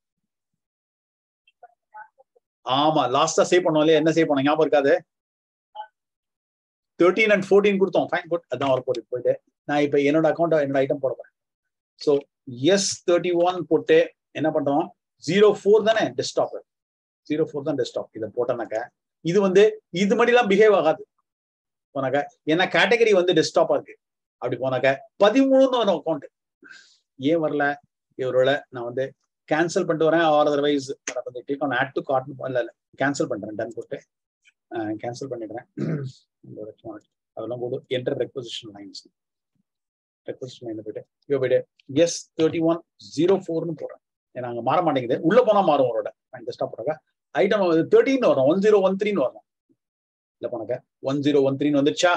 ஆமா லாஸ்டா சேவ் பண்ணோம் இல்லையா என்ன சேவ் பண்ணோம் ஞாபகம் இருக்காது தேர்ட்டீன் அண்ட் ஃபோர்டீன் கொடுத்தோம் ஃபைன் குட் அதான் ஒரு போட்டு போயிட்டு நான் இப்ப என்னோட அக்கௌண்ட் என்னோட ஐட்டம் போட போறேன் ஸோ எஸ் தேர்ட்டி ஒன் போட்டு என்ன பண்றோம் ஜீரோ ஃபோர் தானே டெஸ்க்டாப் ஜீரோ ஃபோர் தான் டெஸ்க்டாப் இதை போட்டோன்னாக்க இது வந்து இது மாதிரிலாம் பிஹேவ் ஆகாது போனாக்க ஏன்னா கேட்டகரி வந்து டெஸ்க்டாப்பா இருக்கு அப்படி போனாக்க பதிமூணுன்னு வரும் அக்கௌண்ட் ஏன் வரல இவரோட நான் வந்து கேன்சல் பண்ணிட்டு வரேன் ஆர் அதர்வைஸ் வந்து click on add to cart இல்ல இல்ல கேன்சல் பண்றேன் டன் போட்டு கேன்சல் பண்ணிடுறேன் அதெல்லாம் போடு என்டர் ரெக்வசிஷன் லைன்ஸ் ரெக்வசிஷன் லைன்ல போயிட்டு இவ போயிட்டு எஸ் தேர்ட்டி ஒன் ஜீரோ ஃபோர்னு போடுறேன் ஏன்னா அங்க மாற மாட்டேங்குது உள்ள போனா மாறும் அவரோட டெஸ்க்டாப் போடுறாங்க ஐட்டம் தேர்ட்டின்னு வரும் ஒன் ஜீரோ ஒன் த்ரீன்னு வரும் இல்ல போனாக்க ஒன் ஜீரோ ஒன் த்ரீன்னு வந்துருச்சா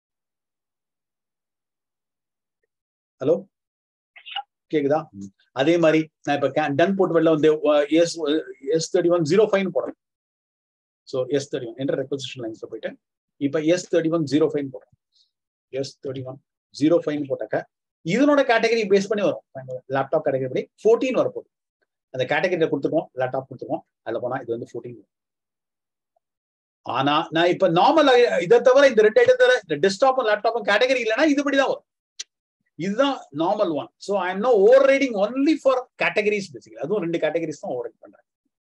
ஹலோ கேக்குதா அதே மாதிரி நான் இப்ப டன் போட்டு வெளில வந்து S S thirty one zero five போடுறேன் ஸோ எஸ் தேர்ட்டி ஒன் என்ற ரெக்வசிஷன் லைன்ஸ்ல போயிட்டு இப்ப S thirty one zero five போடுறேன் S thirty one zero five போட்டாக்க இதனோட கேட்டகரி பேஸ் பண்ணி வரும் லேப்டாப் கேட்டகரி படி ஃபோர்டீன் வரப்போகுது அந்த கேட்டகரியில கொடுத்துருக்கோம் லேப்டாப் கொடுத்துருக்கோம் அதுல போனா இது வந்து ஃபோர்டீன் ஆனா நான் இப்ப நார்மல் இதை தவிர இந்த ரெண்டு ஐட்டம் தவிர இந்த டெஸ்க்டாப்பும் லேப்டாப்பும் கேட்டகரி இல்லைன்னா இதுபடிதான் வரும் இதுதான் normal one so I am now overriding only for categories basically அதுவும் ரெண்டு கேட்டகரிஸ் தான் ஓவர் ரைட் பண்றேன்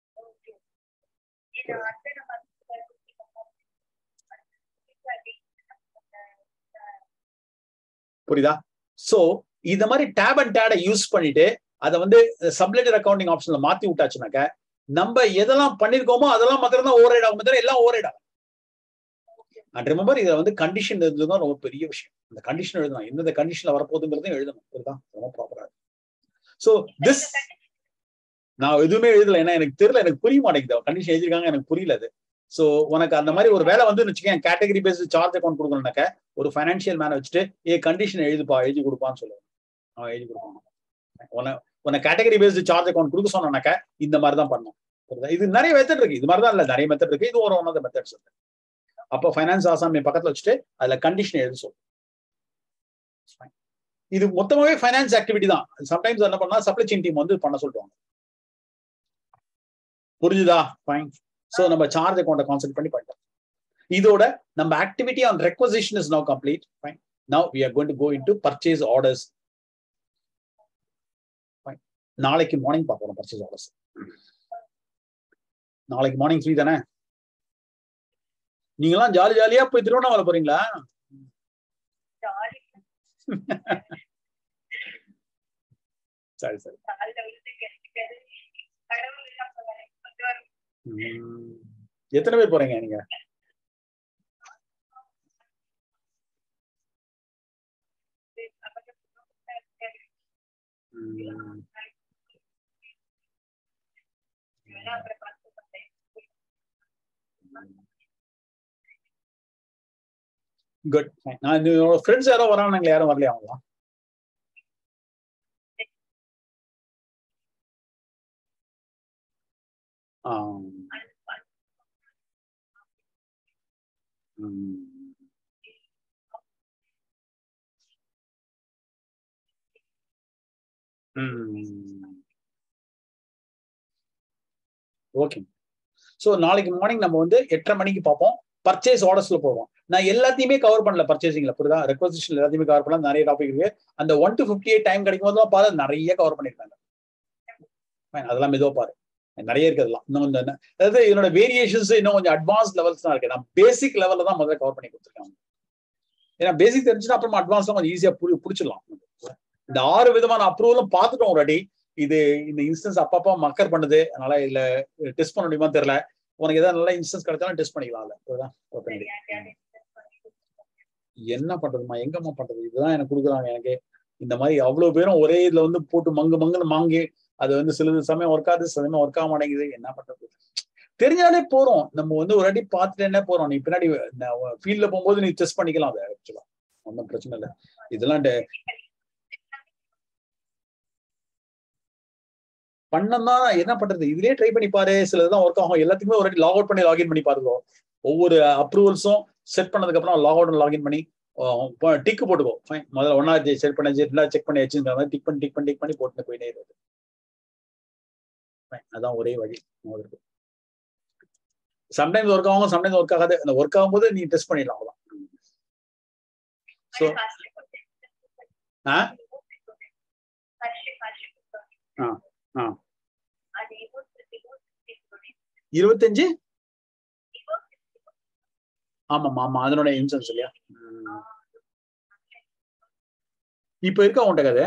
புரியுதா சோ இந்த மாதிரி டேப் அண்ட் டேடை யூஸ் பண்ணிட்டு அதை வந்து சப்லெட்டர் அக்கௌண்டிங் ஆப்ஷன்ல மாத்தி விட்டாச்சுனாக்க நம்ம எதெல்லாம் பண்ணிருக்கோமோ அதெல்லாம் மாத்திரம் தான் ஓவர் ஆகும் தவிர எல்லாம் ஓவர் ஆகும் அண்ட் ரிமெம்பர் இதுல வந்து கண்டிஷன் எழுதுதான் ரொம்ப பெரிய விஷயம் அந்த கண்டிஷன் எழுதணும் எந்தெந்த கண்டிஷன்ல வரப்போகுதுங்கிறதையும் எழுதணும் இதுதான் ரொம்ப ப்ராப்பரா ஸோ திஸ் நான் எதுவுமே எழுதல ஏன்னா எனக்கு தெரியல எனக்கு புரிய மாட்டேங்குது கண்டிஷன் எழுதிருக்காங்க எனக்கு புரியல அது ஸோ உனக்கு அந்த மாதிரி ஒரு வேலை வந்து வச்சுக்கேன் கேட்டகரி பேஸ்ட் சார்ஜ் அக்கௌண்ட் கொடுக்கணும்னாக்க ஒரு ஃபைனான்சியல் மேனை வச்சுட்டு ஏ கண்டிஷன் எழுதுப்பா எழுதி கொடுப்பான்னு சொல்லுவாங்க அவன் எழுதி கொடுப்பான் உன உன கேட்டகரி பேஸ்டு சார்ஜ் அக்கௌண்ட் கொடுக்க சொன்னாக்க இந்த மாதிரி தான் பண்ணும் இது நிறைய மெத்தட் இருக்கு இது மாதிரி தான் இல்ல நிறைய மெத்தட் இருக்கு இது ஒரு ஒன் ஆஃப் த மெத்தட்ஸ் இருக்கு அப்போ ஃபைனான்ஸ் ஆசாமி பக்கத்துல வச்சுட்டு அதுல கண்டிஷன் எழுதி சொல்லும் இது மொத்தமாவே ஃபைனான்ஸ் ஆக்டிவிட்டி தான் சம்டைம்ஸ் என்ன பண்ணா சப்ளை செயின் டீம் வந்து பண்ண சொல்லுவாங்க புரிஞ்சுதா ஃபைன் ஸோ நம்ம சார்ஜ் அக்கௌண்ட்டை கான்சென்ட் பண்ணி பண்ணிட்டோம் இதோட நம்ம activity on requisition is now complete fine now we are going to go into purchase orders நாளைக்கு மார்னிங் பார்க்கணும் பர்ச்சேஸ் ஆர்டர்ஸ் நாளைக்கு மார்னிங் ஃப்ரீ தானே நீங்களாம் ஜாலி ஜாலியா போய் திருவண்ணாமலை போறீங்களா சரி சரி எத்தனை பேர் போறீங்க நீங்க குட் நான் என்னோட ஃப்ரெண்ட்ஸ் யாரோ வராங்க யாரும் வரலையா அவங்களா ஓகே ஸோ நாளைக்கு மார்னிங் நம்ம வந்து எட்டரை மணிக்கு பார்ப்போம் பர்ச்சேஸ் ஆர்டர்ஸ்ல போவோம் நான் எல்லாத்தையுமே கவர் பண்ணல பர்ச்சேசிங்ல புரியுதா ரெக்வசிஷன் எல்லாத்தையுமே கவர் பண்ணல நிறைய டாபிக் இருக்கு அந்த one to fifty eight time கிடைக்கும் போது பாரு நிறைய கவர் பண்ணிருக்காங்க அதெல்லாம் மெதுவாக பாரு நிறைய இருக்கு அதெல்லாம் இன்னும் கொஞ்சம் அதாவது என்னோட வேரியேஷன்ஸ் இன்னும் கொஞ்சம் அட்வான்ஸ் லெவல்ஸ் தான் இருக்கு நான் பேசிக் லெவல்ல தான் முதல்ல கவர் பண்ணி கொடுத்துருக்காங்க ஏன்னா பேசிக் தெரிஞ்சுன்னா அப்புறமா அட்வான்ஸ் தான் கொஞ்சம் ஈஸியா புரி பிடிச்சிடலாம் இந்த ஆறு விதமான அப்ரூவலும் பார்த்துட்டோம் ஆல்ரெடி இது இந்த இன்ஸ்டன்ஸ் அப்பப்போ மக்கர் பண்ணுது அதனால இதுல டெஸ்ட் பண்ண முடியுமா தெரியல உனக்கு ஏதாவது நல்ல இன்ஸ்டன்ஸ் கிடைச்சாலும் டெஸ்ட் பண்ணிக்கலாம் என்ன பண்றதுமா எங்கம்மா பண்றது இதுதான் எனக்கு கொடுக்குறாங்க எனக்கு இந்த மாதிரி அவ்வளவு பேரும் ஒரே இதுல வந்து போட்டு மங்கு மங்குன்னு வாங்கி அது வந்து சில சமயம் ஒர்க் ஆகுது சில சமயம் ஒர்க் ஆக மாட்டேங்குது என்ன பண்றது தெரிஞ்சாலே போறோம் நம்ம வந்து ஒரு அடி பார்த்துட்டு என்ன போறோம் நீ பின்னாடி ஃபீல்ட்ல போகும்போது நீ டெஸ்ட் பண்ணிக்கலாம் அதை ஆக்சுவலா ஒன்றும் பிரச்சனை இல்லை இதெல்லாம் பண்ணா என்ன பண்றது இதுலயே ட்ரை பண்ணி பாரு சிலதுதான் ஒர்க் ஆகும் எல்லாத்துக்குமே ஒரு லாக் அவுட் பண்ணி லாகின் பண்ணி பாருங்க ஒவ்வொரு அப்ரூவல்ஸும் செட் பண்ணதுக்கு அப்புறம் லாக் அவுட் லாகின் பண்ணி டிக்கு போட்டுக்கோ ஃபைன் முதல்ல ஒன்னாவது செட் பண்ணி ரெண்டாவது செக் பண்ணி வச்சுங்கிற மாதிரி டிக் பண்ணி டிக் பண்ணி டிக் பண்ணி போட்டு போயிட்டே இருக்குது அதான் ஒரே வழி இருக்கு சம்டைம்ஸ் ஒர்க் ஆகும் சம்டைம்ஸ் ஒர்க் ஆகாது அந்த ஒர்க் ஆகும்போது நீ டெஸ்ட் பண்ணிடலாம் அவ்வளோ ஸோ ஆ ஆ ஆ இருபத்தஞ்சு ஆமாம் ஆமா அதனோட இன்சூரன்ஸ் இல்லையா இப்ப இருக்கா உன்ட்ட கதை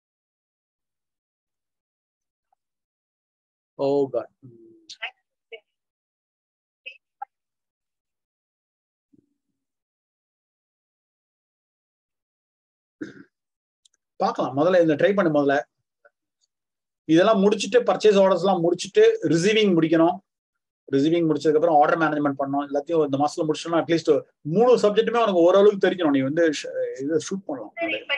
ஓ காட் பார்க்கலாம் முதல்ல இந்த ட்ரை பண்ணு முதல்ல இதெல்லாம் முடிச்சுட்டு பர்ச்சேஸ் ஆர்டர்ஸ் எல்லாம் முடிச்சுட்டு ரிசீவிங் முடிக்கணும் ரிசீவிங் முடிச்சதுக்கு அப்புறம் ஆர்டர் மேனேஜ்மெண்ட் பண்ணணும் எல்லாத்தையும் இந்த மாசத்துல முடிச்சோம்னா அட்லீஸ்ட் மூணு சப்ஜெக்ட்டுமே உனக்கு ஓரளவுக்கு தெரிஞ்சிடும் நீ வந்து ஷ- இது ஷூட் பண்ணலாம்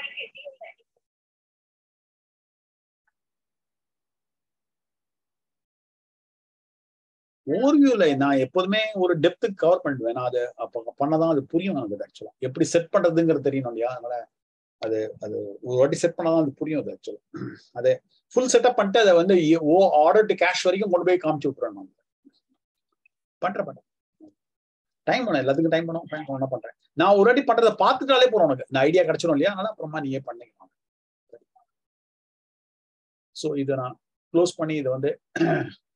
ஓவர்வியூல நான் எப்போதுமே ஒரு டெப்த்துக்கு கவர் பண்ணிடுவேன் நான் அது அப்ப பண்ணதான் அது புரியும் எனக்கு ஆக்சுவலா எப்படி செட் பண்றதுங்கிறது தெரியணும் இல்லையா அதனால அது அது ஒரு வாட்டி செட் பண்ணாதான் அது புரியும் அது ஆக்சுவலா அது ஃபுல் செட்டப் பண்ணிட்டு அதை வந்து எ- ஓ ஆர்டர் டு கேஷ் வரைக்கும் கொண்டு போய் காமிச்சு விட்டுறேன் நான் பண்றேன் பண்றேன் டைம் பண்ணும் எல்லாத்துக்கும் டைம் பண்ணும் டைம் பண்ண பண்றேன் நான் ஒரு வாட்டி பண்றதை பார்த்துட்டாலே போறோம் உனக்கு இந்த ஐடியா கிடைச்சிடும் இல்லையா அதனால அப்புறமா நீயே பண்ணிக்கலாம் ஸோ இதை நான் க்ளோஸ் பண்ணி இதை வந்து